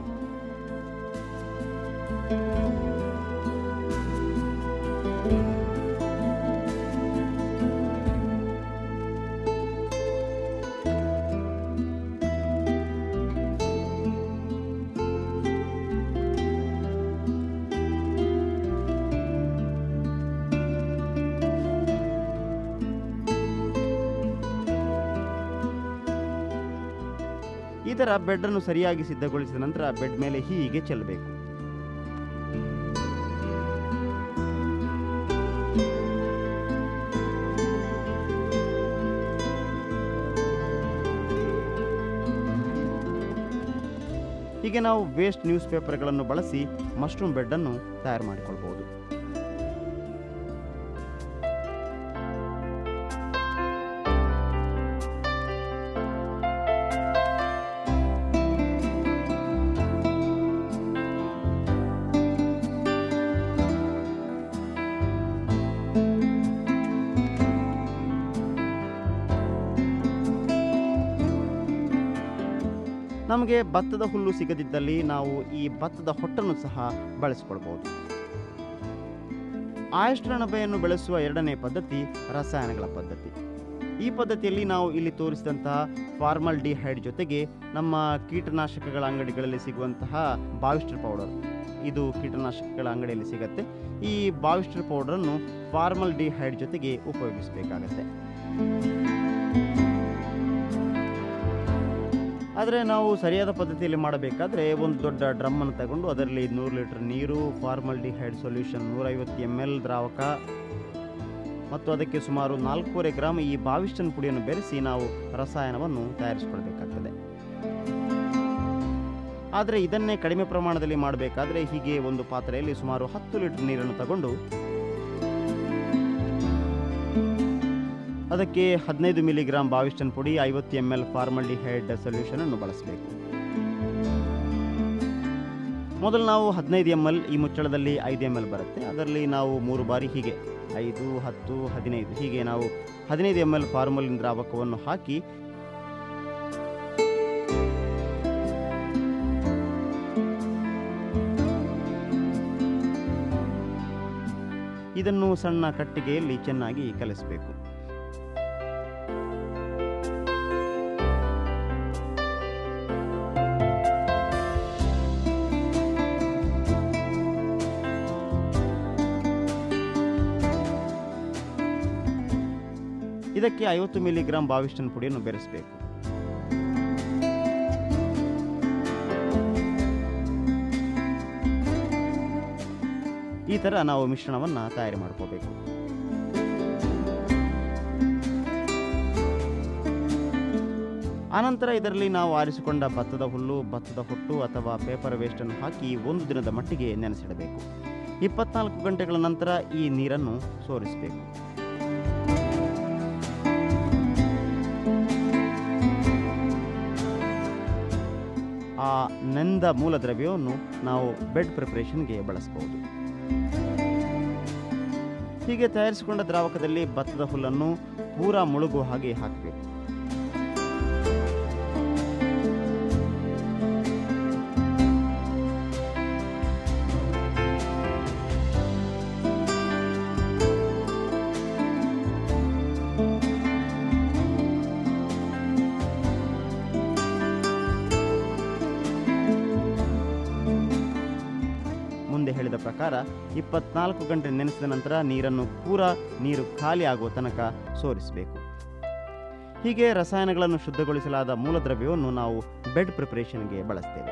ಈ ಥರ ಬೆಡ್ಡನ್ನು ಸರಿಯಾಗಿ ಸಿದ್ಧಗೊಳಿಸಿದ ನಂತರ ಬೆಡ್ ಮೇಲೆ ಹೀಗೆ ಚೆಲ್ಲಬೇಕು ಹೀಗೆ ನಾವು ವೇಸ್ಟ್ ನ್ಯೂಸ್ ಪೇಪರ್ಗಳನ್ನು ಬಳಸಿ ಮಶ್ರೂಮ್ ಬೆಡ್ಡನ್ನು ತಯಾರು ಮಾಡಿಕೊಳ್ಬಹುದು ನಮಗೆ ಭತ್ತದ ಹುಲ್ಲು ಸಿಗದಿದ್ದಲ್ಲಿ ನಾವು ಈ ಭತ್ತದ ಹೊಟ್ಟನ್ನು ಸಹ ಬಳಸಿಕೊಳ್ಬಹುದು ಆಯಸ್ಟ್ರಣಬೆಯನ್ನು ಬೆಳೆಸುವ ಎರಡನೇ ಪದ್ಧತಿ ರಸಾಯನಗಳ ಪದ್ಧತಿ ಈ ಪದ್ಧತಿಯಲ್ಲಿ ನಾವು ಇಲ್ಲಿ ತೋರಿಸಿದಂತಹ ಫಾರ್ಮಲ್ ಡಿಹೈಡ್ ಜೊತೆಗೆ ನಮ್ಮ ಕೀಟನಾಶಕಗಳ ಅಂಗಡಿಗಳಲ್ಲಿ ಸಿಗುವಂತಹ ಬಾವಿಸ್ಟರ್ ಪೌಡರ್ ಇದು ಕೀಟನಾಶಕಗಳ ಅಂಗಡಿಯಲ್ಲಿ ಸಿಗತ್ತೆ ಈ ಬಾವಿಸ್ಟರ್ ಪೌಡರನ್ನು ಫಾರ್ಮಲ್ ಡಿಹೈಡ್ ಜೊತೆಗೆ ಉಪಯೋಗಿಸಬೇಕಾಗತ್ತೆ ಆದರೆ ನಾವು ಸರಿಯಾದ ಪದ್ಧತಿಯಲ್ಲಿ ಮಾಡಬೇಕಾದ್ರೆ ಒಂದು ದೊಡ್ಡ ಡ್ರಮ್ಮನ್ನು ತಗೊಂಡು ಅದರಲ್ಲಿ ನೂರು ಲೀಟರ್ ನೀರು ಫಾರ್ಮಲ್ ಡಿಹೈಡ್ ಸೊಲ್ಯೂಷನ್ ನೂರೈವತ್ತು ಎಮ್ ಎಲ್ ದ್ರಾವಕ ಮತ್ತು ಅದಕ್ಕೆ ಸುಮಾರು ನಾಲ್ಕೂವರೆ ಗ್ರಾಮ್ ಈ ಬಾವಿಸ್ಟನ್ ಪುಡಿಯನ್ನು ಬೆರೆಸಿ ನಾವು ರಸಾಯನವನ್ನು ತಯಾರಿಸಿಕೊಳ್ಬೇಕಾಗ್ತದೆ ಆದರೆ ಇದನ್ನೇ ಕಡಿಮೆ ಪ್ರಮಾಣದಲ್ಲಿ ಮಾಡಬೇಕಾದ್ರೆ ಹೀಗೆ ಒಂದು ಪಾತ್ರೆಯಲ್ಲಿ ಸುಮಾರು ಹತ್ತು ಲೀಟರ್ ನೀರನ್ನು ತಗೊಂಡು ಅದಕ್ಕೆ ಹದಿನೈದು ಮಿಲಿಗ್ರಾಂ ಬಾವಿಸ್ಟನ್ ಪುಡಿ ಐವತ್ತು ಎಮ್ ಎಲ್ ಫಾರ್ಮಲ್ಡಿಹೈಡ್ ಸೊಲ್ಯೂಷನ್ ಅನ್ನು ಬಳಸಬೇಕು ಮೊದಲು ನಾವು ಹದಿನೈದು ಎಮ್ ಎಲ್ ಈ ಮುಚ್ಚಳದಲ್ಲಿ ಐದು ಎಮ್ ಎಲ್ ಬರುತ್ತೆ ಅದರಲ್ಲಿ ನಾವು ಮೂರು ಬಾರಿ ಹೀಗೆ ಐದು ಹತ್ತು ಹದಿನೈದು ಹೀಗೆ ನಾವು ಹದಿನೈದು ಎಮ್ ಎಲ್ ಫಾರ್ಮಲಿನ್ ದ್ರಾವಕವನ್ನು ಹಾಕಿ ಇದನ್ನು ಸಣ್ಣ ಕಟ್ಟಿಗೆಯಲ್ಲಿ ಚೆನ್ನಾಗಿ ಕಲಿಸಬೇಕು ಇದಕ್ಕೆ ಐವತ್ತು ಮಿಲಿಗ್ರಾಂ ಬಾವಿಸ್ಟನ್ ಪುಡಿಯನ್ನು ಬೆರೆಸಬೇಕು ಈ ಥರ ನಾವು ಮಿಶ್ರಣವನ್ನು ತಯಾರು ಮಾಡ್ಕೋಬೇಕು ಆನಂತರ ಇದರಲ್ಲಿ ನಾವು ಆರಿಸಿಕೊಂಡ ಭತ್ತದ ಹುಲ್ಲು ಭತ್ತದ ಹೊಟ್ಟು ಅಥವಾ ಪೇಪರ್ ವೇಸ್ಟನ್ನು ಹಾಕಿ ಒಂದು ದಿನದ ಮಟ್ಟಿಗೆ ನೆನೆಸಿಡಬೇಕು ಇಪ್ಪತ್ನಾಲ್ಕು ಗಂಟೆಗಳ ನಂತರ ಈ ನೀರನ್ನು ಸೋರಿಸಬೇಕು ಆ ನೆಂದ ಮೂಲ ದ್ರವ್ಯವನ್ನು ನಾವು ಬೆಡ್ ಪ್ರಿಪರೇಷನ್ಗೆ ಬಳಸಬಹುದು ಹೀಗೆ ತಯಾರಿಸಿಕೊಂಡ ದ್ರಾವಕದಲ್ಲಿ ಭತ್ತದ ಹುಲ್ಲನ್ನು ಪೂರಾ ಮುಳುಗುವ ಹಾಗೆ ಹಾಕಬೇಕು ಮುಂದೆ ಹೇಳಿದ ಪ್ರಕಾರ ಇಪ್ಪತ್ನಾಲ್ಕು ಗಂಟೆ ನೆನೆಸಿದ ನಂತರ ನೀರನ್ನು ಪೂರಾ ನೀರು ಖಾಲಿ ಆಗುವ ತನಕ ಸೋರಿಸಬೇಕು ಹೀಗೆ ರಸಾಯನಗಳನ್ನು ಶುದ್ಧಗೊಳಿಸಲಾದ ಮೂಲದ್ರವ್ಯವನ್ನು ನಾವು ಬೆಡ್ ಪ್ರಿಪರೇಷನ್ಗೆ ಬಳಸ್ತೇವೆ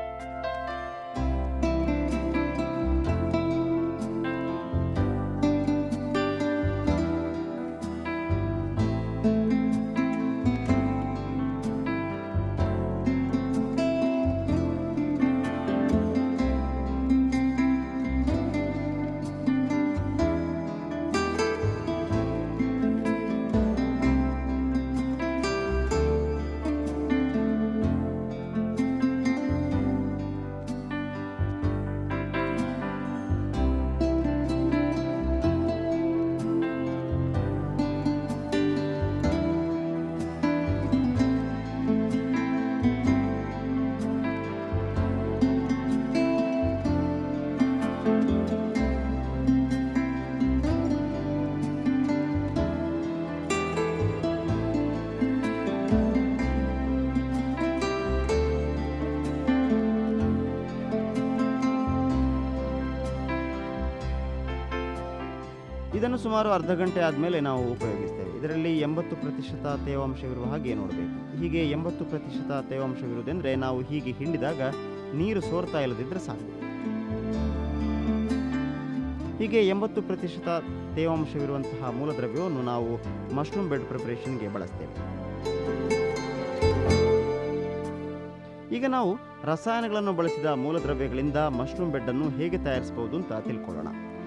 ಇದನ್ನು ಸುಮಾರು ಅರ್ಧ ಗಂಟೆ ಆದಮೇಲೆ ನಾವು ಉಪಯೋಗಿಸ್ತೇವೆ ಇದರಲ್ಲಿ ಎಂಬತ್ತು ಪ್ರತಿಶತ ತೇವಾಂಶವಿರುವ ಹಾಗೆ ನೋಡಬೇಕು ಹೀಗೆ ಎಂಬತ್ತು ಪ್ರತಿಶತ ತೇವಾಂಶವಿರುವುದೆಂದರೆ ನಾವು ಹೀಗೆ ಹಿಂಡಿದಾಗ ನೀರು ಸೋರ್ತಾ ಇಲ್ಲದಿದ್ದರೆ ಸಾಕು ಹೀಗೆ ಎಂಬತ್ತು ಪ್ರತಿಶತ ತೇವಾಂಶವಿರುವಂತಹ ಮೂಲದ್ರವ್ಯವನ್ನು ನಾವು ಮಶ್ರೂಮ್ ಬೆಡ್ ಪ್ರಿಪರೇಷನ್ಗೆ ಬಳಸ್ತೇವೆ ಈಗ ನಾವು ರಸಾಯನಗಳನ್ನು ಬಳಸಿದ ಮೂಲದ್ರವ್ಯಗಳಿಂದ ಮಶ್ರೂಮ್ ಬೆಡ್ ಅನ್ನು ಹೇಗೆ ತಯಾರಿಸಬಹುದು ಅಂತ ತಿಳ್ಕೊಳ್ಳೋಣ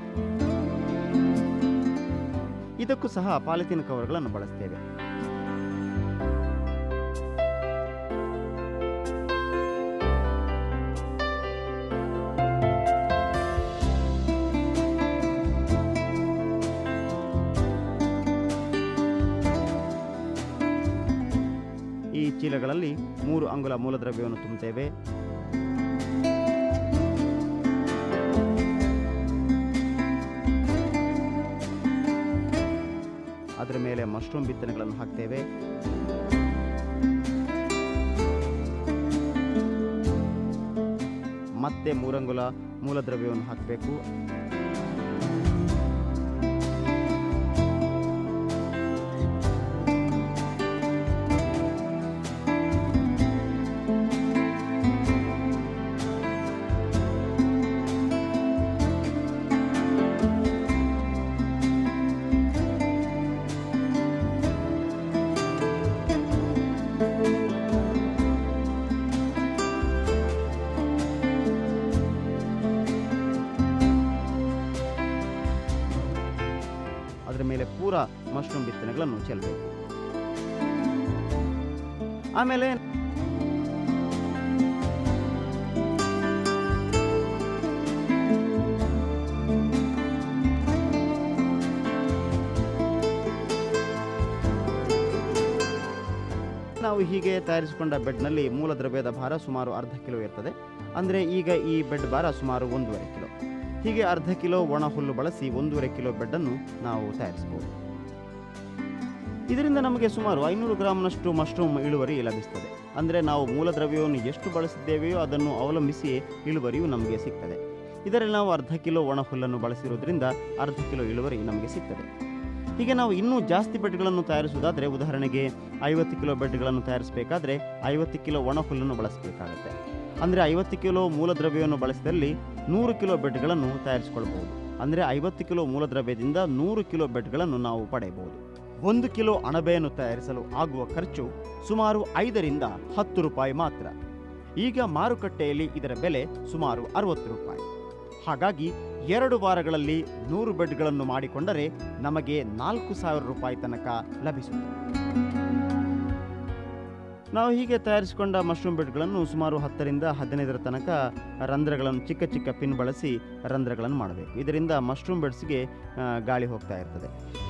ಇದಕ್ಕೂ ಸಹ ಪಾಲಿಥೀನ್ ಕವರ್ಗಳನ್ನು ಬಳಸ್ತೇವೆ ಈ ಚೀಲಗಳಲ್ಲಿ ಮೂರು ಅಂಗುಲ ಮೂಲದ್ರವ್ಯವನ್ನು ತುಂಬುತ್ತೇವೆ ಅದರ ಮೇಲೆ ಮಶ್ರೂಮ್ ಬಿತ್ತನೆಗಳನ್ನು ಹಾಕ್ತೇವೆ ಮತ್ತೆ ಮೂರಂಗುಲ ಮೂಲದ್ರವ್ಯವನ್ನು ಹಾಕಬೇಕು ಅದರ ಮೇಲೆ ಪೂರ ಮಶ್ರೂಮ್ ಬಿತ್ತನೆಗಳನ್ನು ಚೆಲ್ಲಬೇಕು ಆಮೇಲೆ ನಾವು ಹೀಗೆ ತಯಾರಿಸಿಕೊಂಡ ಬೆಡ್ನಲ್ಲಿ ಮೂಲ ದ್ರವ್ಯದ ಭಾರ ಸುಮಾರು ಅರ್ಧ ಕಿಲೋ ಇರ್ತದೆ ಅಂದರೆ ಈಗ ಈ ಬೆಡ್ ಭಾರ ಸುಮಾರು ಒಂದೂವರೆ ಕಿಲೋ ಹೀಗೆ ಅರ್ಧ ಕಿಲೋ ಒಣ ಹುಲ್ಲು ಬಳಸಿ ಒಂದೂವರೆ ಕಿಲೋ ಬೆಡ್ಡನ್ನು ನಾವು ತಯಾರಿಸಬಹುದು ಇದರಿಂದ ನಮಗೆ ಸುಮಾರು ಐನೂರು ಗ್ರಾಮ್ನಷ್ಟು ಮಶ್ರೂಮ್ ಇಳುವರಿ ಲಭಿಸ್ತದೆ ಅಂದರೆ ನಾವು ಮೂಲದ್ರವ್ಯವನ್ನು ಎಷ್ಟು ಬಳಸಿದ್ದೇವೆಯೋ ಅದನ್ನು ಅವಲಂಬಿಸಿ ಇಳುವರಿಯು ನಮಗೆ ಸಿಗ್ತದೆ ಇದರಲ್ಲಿ ನಾವು ಅರ್ಧ ಕಿಲೋ ಒಣ ಹುಲ್ಲನ್ನು ಬಳಸಿರೋದ್ರಿಂದ ಅರ್ಧ ಕಿಲೋ ಇಳುವರಿ ನಮಗೆ ಸಿಗ್ತದೆ ಹೀಗೆ ನಾವು ಇನ್ನೂ ಜಾಸ್ತಿ ಬೆಡ್ಗಳನ್ನು ತಯಾರಿಸುವುದಾದರೆ ಉದಾಹರಣೆಗೆ ಐವತ್ತು ಕಿಲೋ ಬೆಡ್ಗಳನ್ನು ತಯಾರಿಸಬೇಕಾದ್ರೆ ಐವತ್ತು ಕಿಲೋ ಒಣ ಹುಲ್ಲನ್ನು ಬಳಸಬೇಕಾಗತ್ತೆ ಅಂದರೆ ಐವತ್ತು ಕಿಲೋ ಮೂಲದ್ರವ್ಯವನ್ನು ಬಳಸಿದಲ್ಲಿ ನೂರು ಕಿಲೋ ಬೆಡ್ಗಳನ್ನು ತಯಾರಿಸಿಕೊಳ್ಬಹುದು ಅಂದರೆ ಐವತ್ತು ಕಿಲೋ ಮೂಲದ್ರವ್ಯದಿಂದ ನೂರು ಕಿಲೋ ಬೆಡ್ಗಳನ್ನು ನಾವು ಪಡೆಯಬಹುದು ಒಂದು ಕಿಲೋ ಅಣಬೆಯನ್ನು ತಯಾರಿಸಲು ಆಗುವ ಖರ್ಚು ಸುಮಾರು ಐದರಿಂದ ಹತ್ತು ರೂಪಾಯಿ ಮಾತ್ರ ಈಗ ಮಾರುಕಟ್ಟೆಯಲ್ಲಿ ಇದರ ಬೆಲೆ ಸುಮಾರು ಅರವತ್ತು ರೂಪಾಯಿ ಹಾಗಾಗಿ ಎರಡು ವಾರಗಳಲ್ಲಿ ನೂರು ಬೆಡ್ಗಳನ್ನು ಮಾಡಿಕೊಂಡರೆ ನಮಗೆ ನಾಲ್ಕು ಸಾವಿರ ರೂಪಾಯಿ ತನಕ ಲಭಿಸುತ್ತದೆ ನಾವು ಹೀಗೆ ತಯಾರಿಸಿಕೊಂಡ ಮಶ್ರೂಮ್ ಬೆಡ್ಗಳನ್ನು ಸುಮಾರು ಹತ್ತರಿಂದ ಹದಿನೈದರ ತನಕ ರಂಧ್ರಗಳನ್ನು ಚಿಕ್ಕ ಚಿಕ್ಕ ಪಿನ್ ಬಳಸಿ ರಂಧ್ರಗಳನ್ನು ಮಾಡಬೇಕು ಇದರಿಂದ ಮಶ್ರೂಮ್ ಬೆಡ್ಸ್ಗೆ ಆ, ಗಾಳಿ ಹೋಗ್ತಾ ಇರ್ತದೆ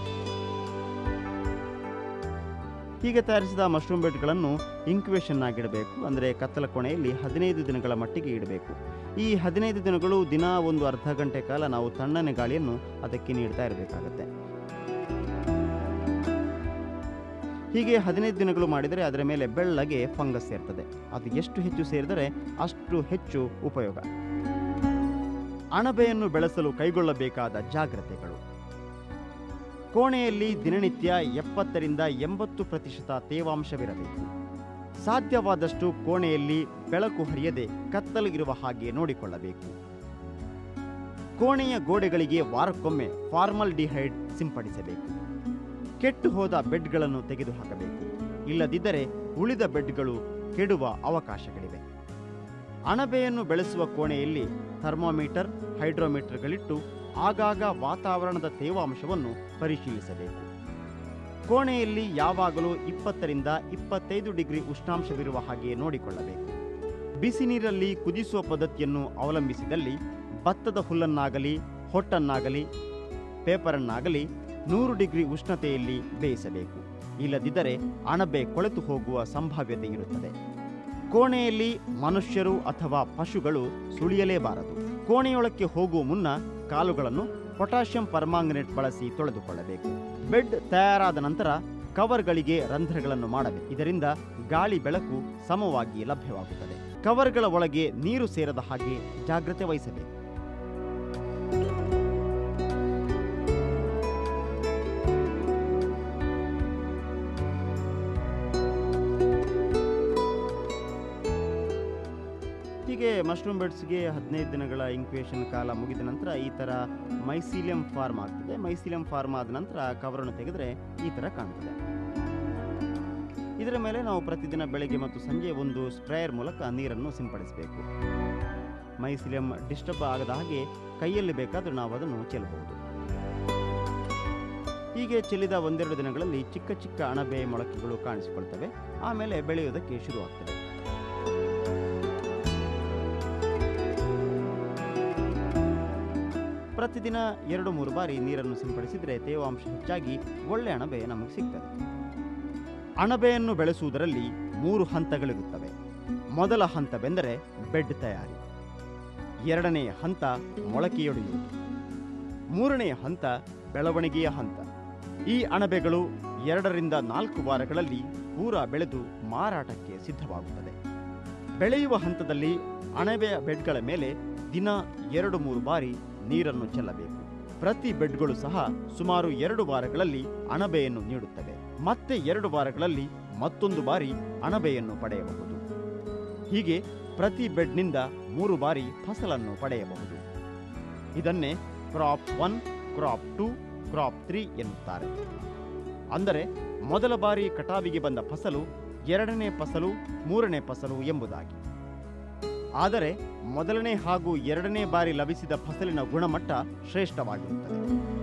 ಹೀಗೆ ತಯಾರಿಸಿದ ಮಶ್ರೂಮ್ ಬೆಡ್ಗಳನ್ನು ಇಂಕ್ಯುಬೇಷನ್ ಆಗಿಡಬೇಕು ಅಂದರೆ ಕತ್ತಲ ಕೋಣೆಯಲ್ಲಿ ಹದಿನೈದು ದಿನಗಳ ಮಟ್ಟಿಗೆ ಇಡಬೇಕು ಈ ಹದಿನೈದು ದಿನಗಳು ದಿನ ಒಂದು ಅರ್ಧ ಗಂಟೆ ಕಾಲ ನಾವು ತಣ್ಣನೆ ಗಾಳಿಯನ್ನು ಅದಕ್ಕೆ ನೀಡ್ತಾ ಇರಬೇಕಾಗತ್ತೆ ಹೀಗೆ ಹದಿನೈದು ದಿನಗಳು ಮಾಡಿದರೆ ಅದರ ಮೇಲೆ ಬೆಳ್ಳಗೆ ಫಂಗಸ್ ಸೇರ್ತದೆ ಅದು ಎಷ್ಟು ಹೆಚ್ಚು ಸೇರಿದರೆ ಅಷ್ಟು ಹೆಚ್ಚು ಉಪಯೋಗ ಅಣಬೆಯನ್ನು ಬೆಳೆಸಲು ಕೈಗೊಳ್ಳಬೇಕಾದ ಜಾಗ್ರತೆಗಳು ಕೋಣೆಯಲ್ಲಿ ದಿನನಿತ್ಯ ಎಪ್ಪತ್ತರಿಂದ ಎಂಬತ್ತು ಪ್ರತಿಶತ ತೇವಾಂಶವಿರಬೇಕು ಸಾಧ್ಯವಾದಷ್ಟು ಕೋಣೆಯಲ್ಲಿ ಬೆಳಕು ಹರಿಯದೆ ಕತ್ತಲು ಇರುವ ಹಾಗೆ ನೋಡಿಕೊಳ್ಳಬೇಕು ಕೋಣೆಯ ಗೋಡೆಗಳಿಗೆ ವಾರಕ್ಕೊಮ್ಮೆ ಫಾರ್ಮಲ್ ಡಿಹೈಡ್ ಸಿಂಪಡಿಸಬೇಕು ಕೆಟ್ಟು ಹೋದ ಬೆಡ್ಗಳನ್ನು ತೆಗೆದುಹಾಕಬೇಕು ಇಲ್ಲದಿದ್ದರೆ ಉಳಿದ ಬೆಡ್ಗಳು ಕೆಡುವ ಅವಕಾಶಗಳಿವೆ ಅಣಬೆಯನ್ನು ಬೆಳೆಸುವ ಕೋಣೆಯಲ್ಲಿ ಥರ್ಮೋಮೀಟರ್ ಹೈಡ್ರೋಮೀಟರ್ಗಳಿಟ್ಟು ಆಗಾಗ ವಾತಾವರಣದ ತೇವಾಂಶವನ್ನು ಪರಿಶೀಲಿಸಬೇಕು ಕೋಣೆಯಲ್ಲಿ ಯಾವಾಗಲೂ ಇಪ್ಪತ್ತರಿಂದ ಇಪ್ಪತ್ತೈದು ಡಿಗ್ರಿ ಉಷ್ಣಾಂಶವಿರುವ ಹಾಗೆ ನೋಡಿಕೊಳ್ಳಬೇಕು ಬಿಸಿ ನೀರಲ್ಲಿ ಕುದಿಸುವ ಪದ್ಧತಿಯನ್ನು ಅವಲಂಬಿಸಿದಲ್ಲಿ ಭತ್ತದ ಹುಲ್ಲನ್ನಾಗಲಿ ಹೊಟ್ಟನ್ನಾಗಲಿ ಪೇಪರನ್ನಾಗಲಿ ನೂರು ಡಿಗ್ರಿ ಉಷ್ಣತೆಯಲ್ಲಿ ಬೇಯಿಸಬೇಕು ಇಲ್ಲದಿದ್ದರೆ ಅಣಬೆ ಕೊಳೆತು ಹೋಗುವ ಸಂಭಾವ್ಯತೆ ಇರುತ್ತದೆ ಕೋಣೆಯಲ್ಲಿ ಮನುಷ್ಯರು ಅಥವಾ ಪಶುಗಳು ಸುಳಿಯಲೇಬಾರದು ಕೋಣೆಯೊಳಕ್ಕೆ ಹೋಗುವ ಮುನ್ನ ಕಾಲುಗಳನ್ನು ಪೊಟ್ಯಾಷಿಯಂ ಪರ್ಮಾಂಗನೇಟ್ ಬಳಸಿ ತೊಳೆದುಕೊಳ್ಳಬೇಕು ಬೆಡ್ ತಯಾರಾದ ನಂತರ ಕವರ್ಗಳಿಗೆ ರಂಧ್ರಗಳನ್ನು ಮಾಡಬೇಕು ಇದರಿಂದ ಗಾಳಿ ಬೆಳಕು ಸಮವಾಗಿ ಲಭ್ಯವಾಗುತ್ತದೆ ಕವರ್ಗಳ ಒಳಗೆ ನೀರು ಸೇರದ ಹಾಗೆ ಜಾಗ್ರತೆ ವಹಿಸಬೇಕು ಹೀಗೆ ಮಶ್ರೂಮ್ ಬೆಡ್ಸ್ಗೆ ಹದಿನೈದು ದಿನಗಳ ಇಂಕ್ಯುಬೇಷನ್ ಕಾಲ ಮುಗಿದ ನಂತರ ಈ ಥರ ಮೈಸೀಲಿಯಂ ಫಾರ್ಮ್ ಆಗ್ತದೆ ಮೈಸೀಲಿಯಂ ಫಾರ್ಮ್ ಆದ ನಂತರ ಕವರನ್ನು ತೆಗೆದರೆ ಈ ಥರ ಕಾಣ್ತದೆ ಇದರ ಮೇಲೆ ನಾವು ಪ್ರತಿದಿನ ಬೆಳಗ್ಗೆ ಮತ್ತು ಸಂಜೆ ಒಂದು ಸ್ಪ್ರೇಯರ್ ಮೂಲಕ ನೀರನ್ನು ಸಿಂಪಡಿಸಬೇಕು ಮೈಸಿಲಿಯಂ ಡಿಸ್ಟರ್ಬ್ ಆಗದ ಹಾಗೆ ಕೈಯಲ್ಲಿ ಬೇಕಾದರೂ ನಾವು ಅದನ್ನು ಚೆಲ್ಲಬಹುದು ಹೀಗೆ ಚೆಲ್ಲಿದ ಒಂದೆರಡು ದಿನಗಳಲ್ಲಿ ಚಿಕ್ಕ ಚಿಕ್ಕ ಅಣಬೆ ಮೊಳಕೆಗಳು ಕಾಣಿಸಿಕೊಳ್ತವೆ ಆಮೇಲೆ ಬೆಳೆಯುವುದಕ್ಕೆ ಶುರುವಾಗ್ತದೆ ಪ್ರತಿದಿನ ಎರಡು ಮೂರು ಬಾರಿ ನೀರನ್ನು ಸಿಂಪಡಿಸಿದರೆ ತೇವಾಂಶ ಹೆಚ್ಚಾಗಿ ಒಳ್ಳೆ ಅಣಬೆ ನಮಗೆ ಸಿಗ್ತದೆ ಅಣಬೆಯನ್ನು ಬೆಳೆಸುವುದರಲ್ಲಿ ಮೂರು ಹಂತಗಳಿರುತ್ತವೆ ಮೊದಲ ಹಂತವೆಂದರೆ ಬೆಡ್ ತಯಾರಿ ಎರಡನೆಯ ಹಂತ ಮೊಳಕೆಯೊಡೆಯುವುದು ಮೂರನೆಯ ಹಂತ ಬೆಳವಣಿಗೆಯ ಹಂತ ಈ ಅಣಬೆಗಳು ಎರಡರಿಂದ ನಾಲ್ಕು ವಾರಗಳಲ್ಲಿ ಪೂರ ಬೆಳೆದು ಮಾರಾಟಕ್ಕೆ ಸಿದ್ಧವಾಗುತ್ತದೆ ಬೆಳೆಯುವ ಹಂತದಲ್ಲಿ ಅಣಬೆಯ ಬೆಡ್ಗಳ ಮೇಲೆ ದಿನ ಎರಡು ಮೂರು ಬಾರಿ ನೀರನ್ನು ಚೆಲ್ಲಬೇಕು ಪ್ರತಿ ಬೆಡ್ಗಳು ಸಹ ಸುಮಾರು ಎರಡು ವಾರಗಳಲ್ಲಿ ಅಣಬೆಯನ್ನು ನೀಡುತ್ತವೆ ಮತ್ತೆ ಎರಡು ವಾರಗಳಲ್ಲಿ ಮತ್ತೊಂದು ಬಾರಿ ಅಣಬೆಯನ್ನು ಪಡೆಯಬಹುದು ಹೀಗೆ ಪ್ರತಿ ಬೆಡ್ನಿಂದ ಮೂರು ಬಾರಿ ಫಸಲನ್ನು ಪಡೆಯಬಹುದು ಇದನ್ನೇ crop one crop two crop three ಎನ್ನುತ್ತಾರೆ ಅಂದರೆ ಮೊದಲ ಬಾರಿ ಕಟಾವಿಗೆ ಬಂದ ಫಸಲು ಎರಡನೇ ಫಸಲು ಮೂರನೇ ಫಸಲು ಎಂಬುದಾಗಿ ಆದರೆ ಮೊದಲನೇ ಹಾಗೂ ಎರಡನೇ ಬಾರಿ ಲಭಿಸಿದ ಫಸಲಿನ ಗುಣಮಟ್ಟ ಶ್ರೇಷ್ಠವಾಗಿರುತ್ತದೆ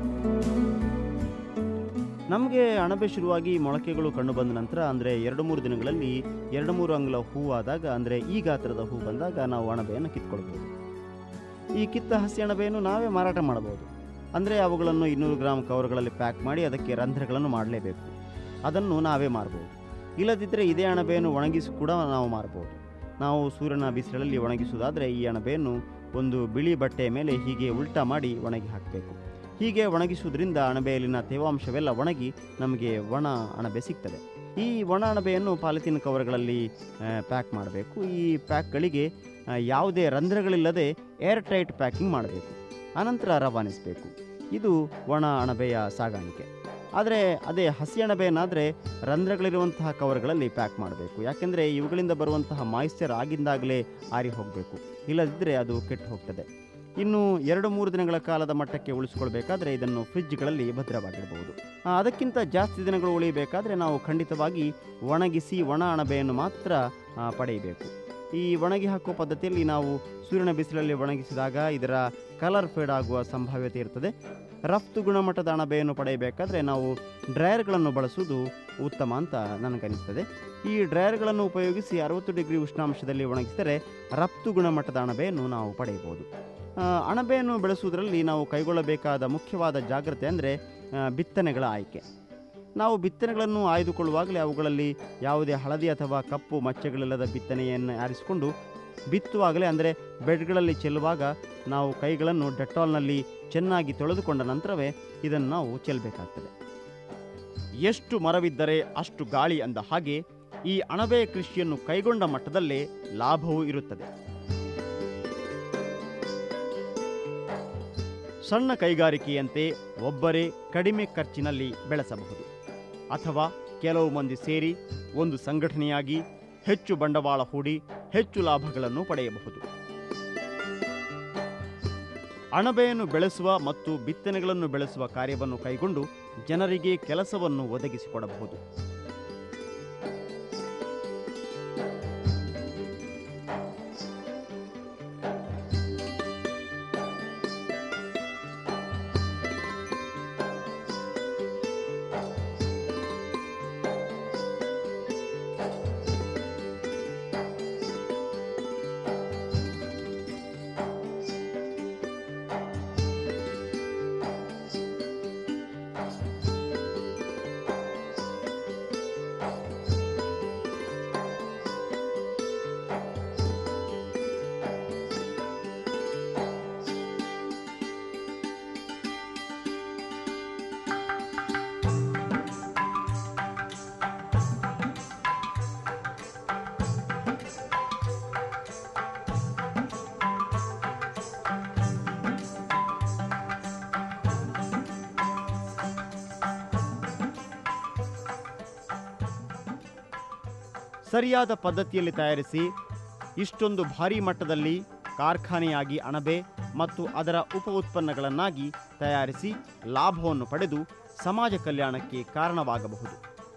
ನಮಗೆ ಅಣಬೆ ಶುರುವಾಗಿ ಮೊಳಕೆಗಳು ಕಂಡುಬಂದ ನಂತರ ಅಂದರೆ ಎರಡು ಮೂರು ದಿನಗಳಲ್ಲಿ ಎರಡು ಮೂರು ಅಂಗುಲ ಹೂವಾದಾಗ ಅಂದರೆ ಈ ಗಾತ್ರದ ಹೂ ಬಂದಾಗ ನಾವು ಅಣಬೆಯನ್ನು ಕಿತ್ಕೊಳ್ಬೋದು ಈ ಕಿತ್ತ ಹಸಿ ಅಣಬೆಯನ್ನು ನಾವೇ ಮಾರಾಟ ಮಾಡಬಹುದು ಅಂದರೆ ಅವುಗಳನ್ನು ಇನ್ನೂರು ಗ್ರಾಮ್ ಕವರ್ಗಳಲ್ಲಿ ಪ್ಯಾಕ್ ಮಾಡಿ ಅದಕ್ಕೆ ರಂಧ್ರಗಳನ್ನು ಮಾಡಲೇಬೇಕು ಅದನ್ನು ನಾವೇ ಮಾರಬಹುದು ಇಲ್ಲದಿದ್ದರೆ ಇದೇ ಅಣಬೆಯನ್ನು ಒಣಗಿಸಿ ಕೂಡ ನಾವು ಮಾರಬಹುದು ನಾವು ಸೂರ್ಯನ ಬಿಸಿಲಲ್ಲಿ ಒಣಗಿಸುವುದಾದರೆ ಈ ಅಣಬೆಯನ್ನು ಒಂದು ಬಿಳಿ ಬಟ್ಟೆಯ ಮೇಲೆ ಹೀಗೆ ಉಲ್ಟಾ ಮಾಡಿ ಒಣಗಿ ಹಾಕಬೇಕು ಹೀಗೆ ಒಣಗಿಸುವುದರಿಂದ ಅಣಬೆಯಲ್ಲಿನ ತೇವಾಂಶವೆಲ್ಲ ಒಣಗಿ ನಮಗೆ ಒಣ ಅಣಬೆ ಸಿಗ್ತದೆ ಈ ಒಣ ಅಣಬೆಯನ್ನು ಪಾಲಿಥೀನ್ ಕವರ್ಗಳಲ್ಲಿ ಪ್ಯಾಕ್ ಮಾಡಬೇಕು ಈ ಪ್ಯಾಕ್ಗಳಿಗೆ ಆ, ಯಾವುದೇ ರಂಧ್ರಗಳಿಲ್ಲದೆ ಏರ್ ಟೈಟ್ ಪ್ಯಾಕಿಂಗ್ ಮಾಡಬೇಕು ಅನಂತರ ರವಾನಿಸಬೇಕು ಇದು ಒಣ ಅಣಬೆಯ ಸಾಗಾಣಿಕೆ ಆದರೆ ಅದೇ ಹಸಿ ಅಣಬೆಯನ್ನಾದರೆ ರಂಧ್ರಗಳಿರುವಂತಹ ಕವರ್ಗಳಲ್ಲಿ ಪ್ಯಾಕ್ ಮಾಡಬೇಕು ಯಾಕೆಂದರೆ ಇವುಗಳಿಂದ ಬರುವಂತಹ ಮಾಯಿಶ್ಚರ್ ಆಗಿಂದಾಗಲೇ ಆರಿ ಹೋಗಬೇಕು ಇಲ್ಲದಿದ್ದರೆ ಅದು ಕೆಟ್ಟು ಹೋಗ್ತದೆ ಇನ್ನು ಎರಡು ಮೂರು ದಿನಗಳ ಕಾಲದ ಮಟ್ಟಕ್ಕೆ ಉಳಿಸ್ಕೊಳ್ಬೇಕಾದ್ರೆ ಇದನ್ನು ಫ್ರಿಡ್ಜ್ಗಳಲ್ಲಿ ಭದ್ರವಾಗಿಡಬಹುದು ಆ, ಅದಕ್ಕಿಂತ ಜಾಸ್ತಿ ದಿನಗಳು ಉಳಿಯಬೇಕಾದ್ರೆ ನಾವು ಖಂಡಿತವಾಗಿ ಒಣಗಿಸಿ ಒಣ ಅಣಬೆಯನ್ನು ಮಾತ್ರ ಆ, ಪಡೆಯಬೇಕು ಈ ಒಣಗಿ ಹಾಕುವ ಪದ್ಧತಿಯಲ್ಲಿ ನಾವು ಸೂರ್ಯನ ಬಿಸಿಲಲ್ಲಿ ಒಣಗಿಸಿದಾಗ ಇದರ ಕಲರ್ ಫೇಡ್ ಆಗುವ ಸಂಭಾವ್ಯತೆ ಇರ್ತದೆ ರಫ್ತು ಗುಣಮಟ್ಟದ ಅಣಬೆಯನ್ನು ಪಡೆಯಬೇಕಾದ್ರೆ ನಾವು ಡ್ರೈಯರ್ಗಳನ್ನು ಬಳಸುವುದು ಉತ್ತಮ ಅಂತ ನನಗನಿಸ್ತದೆ ಈ ಡ್ರೈಯರ್ಗಳನ್ನು ಉಪಯೋಗಿಸಿ ಅರವತ್ತು ಡಿಗ್ರಿ ಉಷ್ಣಾಂಶದಲ್ಲಿ ಒಣಗಿಸಿದರೆ ರಫ್ತು ಗುಣಮಟ್ಟದ ಅಣಬೆಯನ್ನು ನಾವು ಪಡೆಯಬಹುದು ಆ, ಅಣಬೆಯನ್ನು ಬೆಳೆಸುವುದರಲ್ಲಿ ನಾವು ಕೈಗೊಳ್ಳಬೇಕಾದ ಮುಖ್ಯವಾದ ಜಾಗ್ರತೆ ಅಂದರೆ ಬಿತ್ತನೆಗಳ ಆಯ್ಕೆ ನಾವು ಬಿತ್ತನೆಗಳನ್ನು ಆಯ್ದುಕೊಳ್ಳುವಾಗಲೇ ಅವುಗಳಲ್ಲಿ ಯಾವುದೇ ಹಳದಿ ಅಥವಾ ಕಪ್ಪು ಮಚ್ಚೆಗಳಿಲ್ಲದ ಬಿತ್ತನೆಯನ್ನು ಆರಿಸಿಕೊಂಡು ಬಿತ್ತುವಾಗಲೇ ಅಂದರೆ ಬೆಡ್ಗಳಲ್ಲಿ ಚೆಲ್ಲುವಾಗ ನಾವು ಕೈಗಳನ್ನು ಡೆಟಾಲ್ನಲ್ಲಿ ಚೆನ್ನಾಗಿ ತೊಳೆದುಕೊಂಡ ನಂತರವೇ ಇದನ್ನು ನಾವು ಚೆಲ್ಲಬೇಕಾಗ್ತದೆ ಎಷ್ಟು ಮರವಿದ್ದರೆ ಅಷ್ಟು ಗಾಳಿ ಅಂದ ಹಾಗೆ ಈ ಅಣಬೆ ಕೃಷಿಯನ್ನು ಕೈಗೊಂಡ ಮಟ್ಟದಲ್ಲೇ ಲಾಭವೂ ಇರುತ್ತದೆ ಸಣ್ಣ ಕೈಗಾರಿಕೆಯಂತೆ ಒಬ್ಬರೇ ಕಡಿಮೆ ಖರ್ಚಿನಲ್ಲಿ ಬೆಳೆಸಬಹುದು ಅಥವಾ ಕೆಲವು ಮಂದಿ ಸೇರಿ ಒಂದು ಸಂಘಟನೆಯಾಗಿ ಹೆಚ್ಚು ಬಂಡವಾಳ ಹೂಡಿ ಹೆಚ್ಚು ಲಾಭಗಳನ್ನು ಪಡೆಯಬಹುದು ಅಣಬೆಯನ್ನು ಬೆಳೆಸುವ ಮತ್ತು ಬಿತ್ತನೆಗಳನ್ನು ಬೆಳೆಸುವ ಕಾರ್ಯವನ್ನು ಕೈಗೊಂಡು ಜನರಿಗೆ ಕೆಲಸವನ್ನು ಒದಗಿಸಿಕೊಡಬಹುದು ಸರಿಯಾದ ಪದ್ಧತಿಯಲ್ಲಿ ತಯಾರಿಸಿ ಇಷ್ಟೊಂದು ಭಾರೀ ಮಟ್ಟದಲ್ಲಿ ಕಾರ್ಖಾನೆಯಾಗಿ ಅಣಬೆ ಮತ್ತು ಅದರ ಉಪ ಉತ್ಪನ್ನಗಳನ್ನಾಗಿ ತಯಾರಿಸಿ ಲಾಭವನ್ನು ಪಡೆದು ಸಮಾಜ ಕಲ್ಯಾಣಕ್ಕೆ ಕಾರಣವಾಗಬಹುದು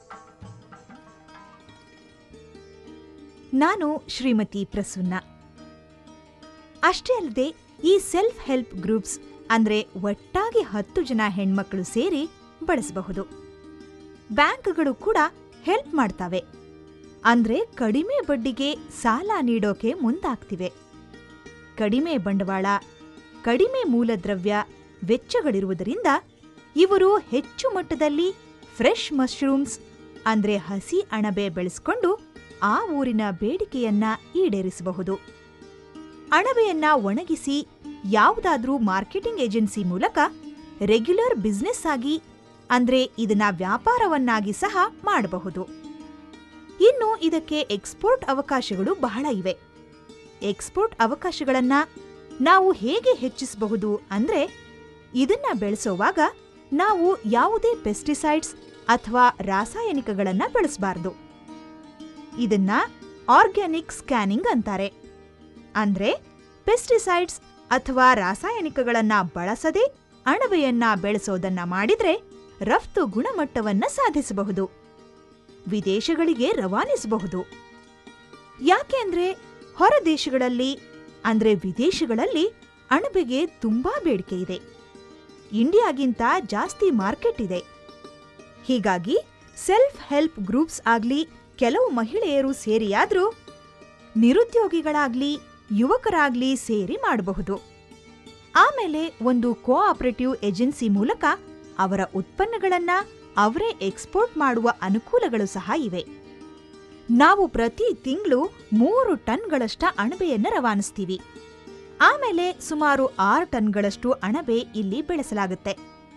ನಾನು ಶ್ರೀಮತಿ ಪ್ರಸುನ್ನ ಅಷ್ಟೇ ಅಲ್ಲದೆ ಈ ಸೆಲ್ಫ್ ಹೆಲ್ಪ್ ಗ್ರೂಪ್ಸ್ ಅಂದ್ರೆ ಒಟ್ಟಾಗಿ ಹತ್ತು ಜನ ಹೆಣ್ಮಕ್ಳು ಸೇರಿ ಬಳಸಬಹುದು ಬ್ಯಾಂಕ್ಗಳು ಕೂಡ ಹೆಲ್ಪ್ ಮಾಡ್ತವೆ ಅಂದ್ರೆ ಕಡಿಮೆ ಬಡ್ಡಿಗೆ ಸಾಲ ನೀಡೋಕೆ ಮುಂದಾಗ್ತಿವೆ ಕಡಿಮೆ ಬಂಡವಾಳ ಕಡಿಮೆ ಮೂಲದ್ರವ್ಯ ವೆಚ್ಚಗಳಿರುವುದರಿಂದ ಇವರು ಹೆಚ್ಚು ಮಟ್ಟದಲ್ಲಿ ಫ್ರೆಶ್ ಮಶ್ರೂಮ್ಸ್ ಅಂದ್ರೆ ಹಸಿ ಅಣಬೆ ಬೆಳೆಸ್ಕೊಂಡು ಆ ಊರಿನ ಬೇಡಿಕೆಯನ್ನ ಈಡೇರಿಸಬಹುದು ಅಣಬೆಯನ್ನ ಒಣಗಿಸಿ ಯಾವುದಾದ್ರೂ ಮಾರ್ಕೆಟಿಂಗ್ ಏಜೆನ್ಸಿ ಮೂಲಕ ರೆಗ್ಯುಲರ್ ಬಿಸ್ನೆಸ್ ಆಗಿ ಅಂದ್ರೆ ಇದನ್ನ ವ್ಯಾಪಾರವನ್ನಾಗಿ ಸಹ ಮಾಡಬಹುದು ಇನ್ನು ಇದಕ್ಕೆ ಎಕ್ಸ್ಪೋರ್ಟ್ ಅವಕಾಶಗಳು ಬಹಳ ಇವೆ ಎಕ್ಸ್ಪೋರ್ಟ್ ಅವಕಾಶಗಳನ್ನ ನಾವು ಹೇಗೆ ಹೆಚ್ಚಿಸಬಹುದು ಅಂದ್ರೆ ಇದನ್ನ ಬೆಳೆಸೋವಾಗ ನಾವು ಯಾವುದೇ ಪೆಸ್ಟಿಸೈಡ್ಸ್ ಅಥವಾ ರಾಸಾಯನಿಕಗಳನ್ನ ಬೆಳೆಸಬಾರದು ಇದನ್ನ ಆರ್ಗ್ಯಾನಿಕ್ ಸ್ಕ್ಯಾನಿಂಗ್ ಅಂತಾರೆ ಅಂದ್ರೆ ಪೆಸ್ಟಿಸೈಡ್ಸ್ ಅಥವಾ ರಾಸಾಯನಿಕಗಳನ್ನ ಬಳಸದೆ ಅಣಬೆಯನ್ನ ಬೆಳೆಸೋದನ್ನ ಮಾಡಿದ್ರೆ ರಫ್ತು ಗುಣಮಟ್ಟವನ್ನ ಸಾಧಿಸಬಹುದು ವಿದೇಶಗಳಿಗೆ ರವಾನಿಸಬಹುದು ಯಾಕೆಂದ್ರೆ ಹೊರ ದೇಶಗಳಲ್ಲಿ ಅಂದ್ರೆ ವಿದೇಶಗಳಲ್ಲಿ ಅಣಬೆಗೆ ತುಂಬಾ ಬೇಡಿಕೆ ಇದೆ ಇಂಡಿಯಾಗಿಂತ ಜಾಸ್ತಿ ಮಾರ್ಕೆಟ್ ಇದೆ ಹೀಗಾಗಿ ಸೆಲ್ಫ್ ಹೆಲ್ಪ್ ಗ್ರೂಪ್ಸ್ ಆಗ್ಲಿ ಕೆಲವು ಮಹಿಳೆಯರು ಸೇರಿಯಾದ್ರೂ ನಿರುದ್ಯೋಗಿಗಳಾಗ್ಲಿ ಯುವಕರಾಗ್ಲಿ ಸೇರಿ ಮಾಡಬಹುದು ಆಮೇಲೆ ಒಂದು ಕೋಆಪರೇಟಿವ್ ಏಜೆನ್ಸಿ ಮೂಲಕ ಅವರ ಉತ್ಪನ್ನಗಳನ್ನ ಅವರೇ ಎಕ್ಸ್ಪೋರ್ಟ್ ಮಾಡುವ ಅನುಕೂಲಗಳು ಸಹ ಇವೆ ನಾವು ಪ್ರತಿ ತಿಂಗಳು ಮೂರು ಟನ್ಗಳಷ್ಟ ಅಣಬೆಯನ್ನ ರವಾನಿಸ್ತೀವಿ ಆಮೇಲೆ ಸುಮಾರು ಆರು ಟನ್ಗಳಷ್ಟು ಅಣಬೆ ಇಲ್ಲಿ ಬೆಳೆಸಲಾಗುತ್ತೆ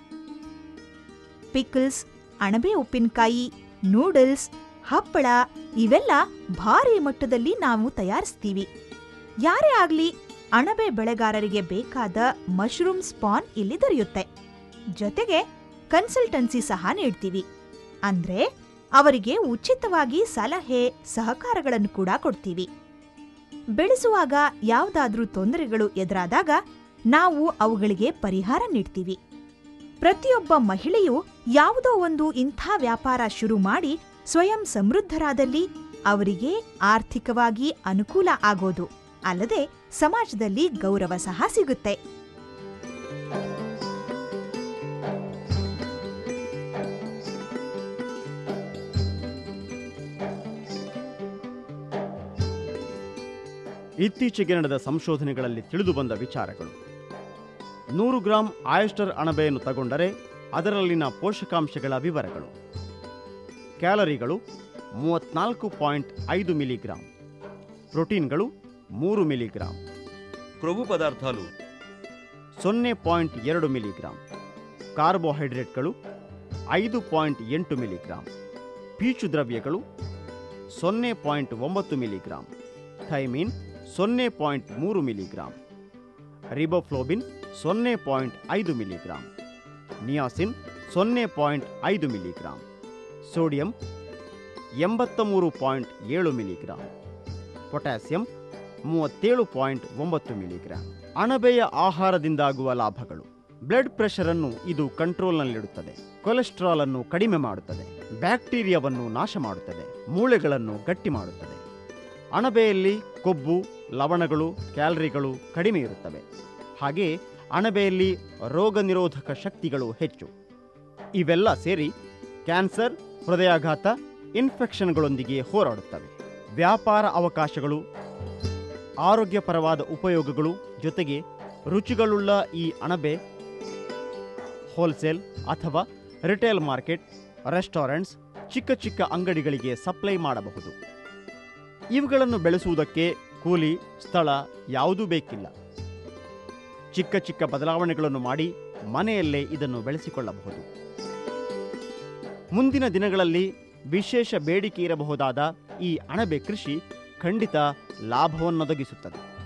ಪಿಕಲ್ಸ್ ಅಣಬೆ ಉಪ್ಪಿನಕಾಯಿ ನೂಡಲ್ಸ್ ಹಪ್ಪಳ ಇವೆಲ್ಲ ಭಾರಿ ಮಟ್ಟದಲ್ಲಿ ನಾವು ತಯಾರಿಸ್ತೀವಿ ಯಾರೇ ಆಗ್ಲಿ ಅಣಬೆ ಬೆಳೆಗಾರರಿಗೆ ಬೇಕಾದ ಮಶ್ರೂಮ್ ಸ್ಪಾನ್ ಇಲ್ಲಿ ದೊರೆಯುತ್ತೆ ಜೊತೆಗೆ ಕನ್ಸಲ್ಟೆನ್ಸಿ ಸಹ ನೀಡ್ತೀವಿ ಅಂದ್ರೆ ಅವರಿಗೆ ಉಚಿತವಾಗಿ ಸಲಹೆ ಸಹಕಾರಗಳನ್ನು ಕೂಡ ಕೊಡ್ತೀವಿ ಬೆಳೆಸುವಾಗ ಯಾವುದಾದ್ರೂ ತೊಂದರೆಗಳು ಎದುರಾದಾಗ ನಾವು ಅವುಗಳಿಗೆ ಪರಿಹಾರ ನೀಡ್ತೀವಿ ಪ್ರತಿಯೊಬ್ಬ ಮಹಿಳೆಯು ಯಾವುದೋ ಒಂದು ಇಂಥ ವ್ಯಾಪಾರ ಶುರು ಮಾಡಿ ಸ್ವಯಂ ಸಮೃದ್ಧರಾದಲ್ಲಿ ಅವರಿಗೆ ಆರ್ಥಿಕವಾಗಿ ಅನುಕೂಲ ಆಗೋದು ಅಲ್ಲದೆ ಸಮಾಜದಲ್ಲಿ ಗೌರವ ಸಹ ಸಿಗುತ್ತೆ ಇತ್ತೀಚೆಗೆ ನಡೆದ ಸಂಶೋಧನೆಗಳಲ್ಲಿ ತಿಳಿದುಬಂದ ವಿಚಾರಗಳು ನೂರು ಗ್ರಾಂ ಆಯಸ್ಟರ್ ಅಣಬೆಯನ್ನು ತಗೊಂಡರೆ ಅದರಲ್ಲಿನ ಪೋಷಕಾಂಶಗಳ ವಿವರಗಳು ಕ್ಯಾಲರಿಗಳು ಮೂವತ್ನಾಲ್ಕು ಪಾಯಿಂಟ್ ಐದು ಮಿಲಿಗ್ರಾಂ ಪ್ರೋಟೀನ್ಗಳು ಮೂರು ಮಿಲಿಗ್ರಾಂ క్రొవ్వు పదార్థాలు ಸೊನ್ನೆ ಪಾಯಿಂಟ್ ಎರಡು ಮಿಲಿಗ್ರಾಂ ಕಾರ್ಬೋಹೈಡ್ರೇಟ್ಗಳು ಐದು ಪಾಯಿಂಟ್ ಎಂಟು ಮಿಲಿಗ್ರಾಂ ಪೀಚು ದ್ರವ್ಯಗಳು ಸೊನ್ನೆ ಪಾಯಿಂಟ್ ಒಂಬತ್ತು ಮಿಲಿಗ್ರಾಂ ಥೈಮಿನ್ ಸೊನ್ನೆ ಪಾಯಿಂಟ್ ಮೂರು ಮಿಲಿಗ್ರಾಂ ರಿಬೋಫ್ಲೋಬಿನ್ ಸೊನ್ನೆ ಪಾಯಿಂಟ್ ಐದು ಮಿಲಿಗ್ರಾಂ ನಿಯಾಸಿನ್ ಸೊನ್ನೆ ಪಾಯಿಂಟ್ ಐದು ಮಿಲಿಗ್ರಾಂ ಸೋಡಿಯಂ ಎಂಬತ್ತ ಮೂರು ಪಾಯಿಂಟ್ ಏಳು ಮಿಲಿಗ್ರಾಂ ಪೊಟ್ಯಾಸಿಯಂ ಮೂವತ್ತೇಳು ಪಾಯಿಂಟ್ ಒಂಬತ್ತು ಮಿಲಿಗ್ರಾಂ ಅಣಬೆಯ ಆಹಾರದಿಂದಾಗುವ ಲಾಭಗಳು ಬ್ಲಡ್ ಪ್ರೆಷರ್ ಅನ್ನು ಇದು ಕಂಟ್ರೋಲ್ನಲ್ಲಿಡುತ್ತದೆ ಕೊಲೆಸ್ಟ್ರಾಲ್ ಅನ್ನು ಕಡಿಮೆ ಮಾಡುತ್ತದೆ ಬ್ಯಾಕ್ಟೀರಿಯಾವನ್ನು ನಾಶ ಮಾಡುತ್ತದೆ ಮೂಳೆಗಳನ್ನು ಗಟ್ಟಿ ಮಾಡುತ್ತದೆ ಅಣಬೆಯಲ್ಲಿ ಕೊಬ್ಬು ಲವಣಗಳು ಕ್ಯಾಲರಿಗಳು ಕಡಿಮೆ ಇರುತ್ತವೆ ಹಾಗೆ ಅಣಬೆಯಲ್ಲಿ ರೋಗ ನಿರೋಧಕ ಶಕ್ತಿಗಳು ಹೆಚ್ಚು ಇವೆಲ್ಲ ಸೇರಿ ಕ್ಯಾನ್ಸರ್ ಹೃದಯಾಘಾತ ಇನ್ಫೆಕ್ಷನ್ಗಳೊಂದಿಗೆ ಹೋರಾಡುತ್ತವೆ ವ್ಯಾಪಾರ ಅವಕಾಶಗಳು ಆರೋಗ್ಯಪರವಾದ ಉಪಯೋಗಗಳು ಜೊತೆಗೆ ರುಚಿಗಳುಳ್ಳ ಈ ಅಣಬೆ ಹೋಲ್ಸೇಲ್ ಅಥವಾ ರಿಟೇಲ್ ಮಾರ್ಕೆಟ್ ರೆಸ್ಟೋರೆಂಟ್ಸ್ ಚಿಕ್ಕ ಚಿಕ್ಕ ಅಂಗಡಿಗಳಿಗೆ ಸಪ್ಲೈ ಮಾಡಬಹುದು ಇವುಗಳನ್ನು ಬೆಳೆಸುವುದಕ್ಕೆ ಕೂಲಿ ಸ್ಥಳ ಯಾವುದೂ ಬೇಕಿಲ್ಲ ಚಿಕ್ಕ ಚಿಕ್ಕ ಬದಲಾವಣೆಗಳನ್ನು ಮಾಡಿ ಮನೆಯಲ್ಲೇ ಇದನ್ನು ಬೆಳೆಸಿಕೊಳ್ಳಬಹುದು ಮುಂದಿನ ದಿನಗಳಲ್ಲಿ ವಿಶೇಷ ಬೇಡಿಕೆ ಇರಬಹುದಾದ ಈ ಅಣಬೆ ಕೃಷಿ ಖಂಡಿತ ಲಾಭವನ್ನೊದಗಿಸುತ್ತದೆ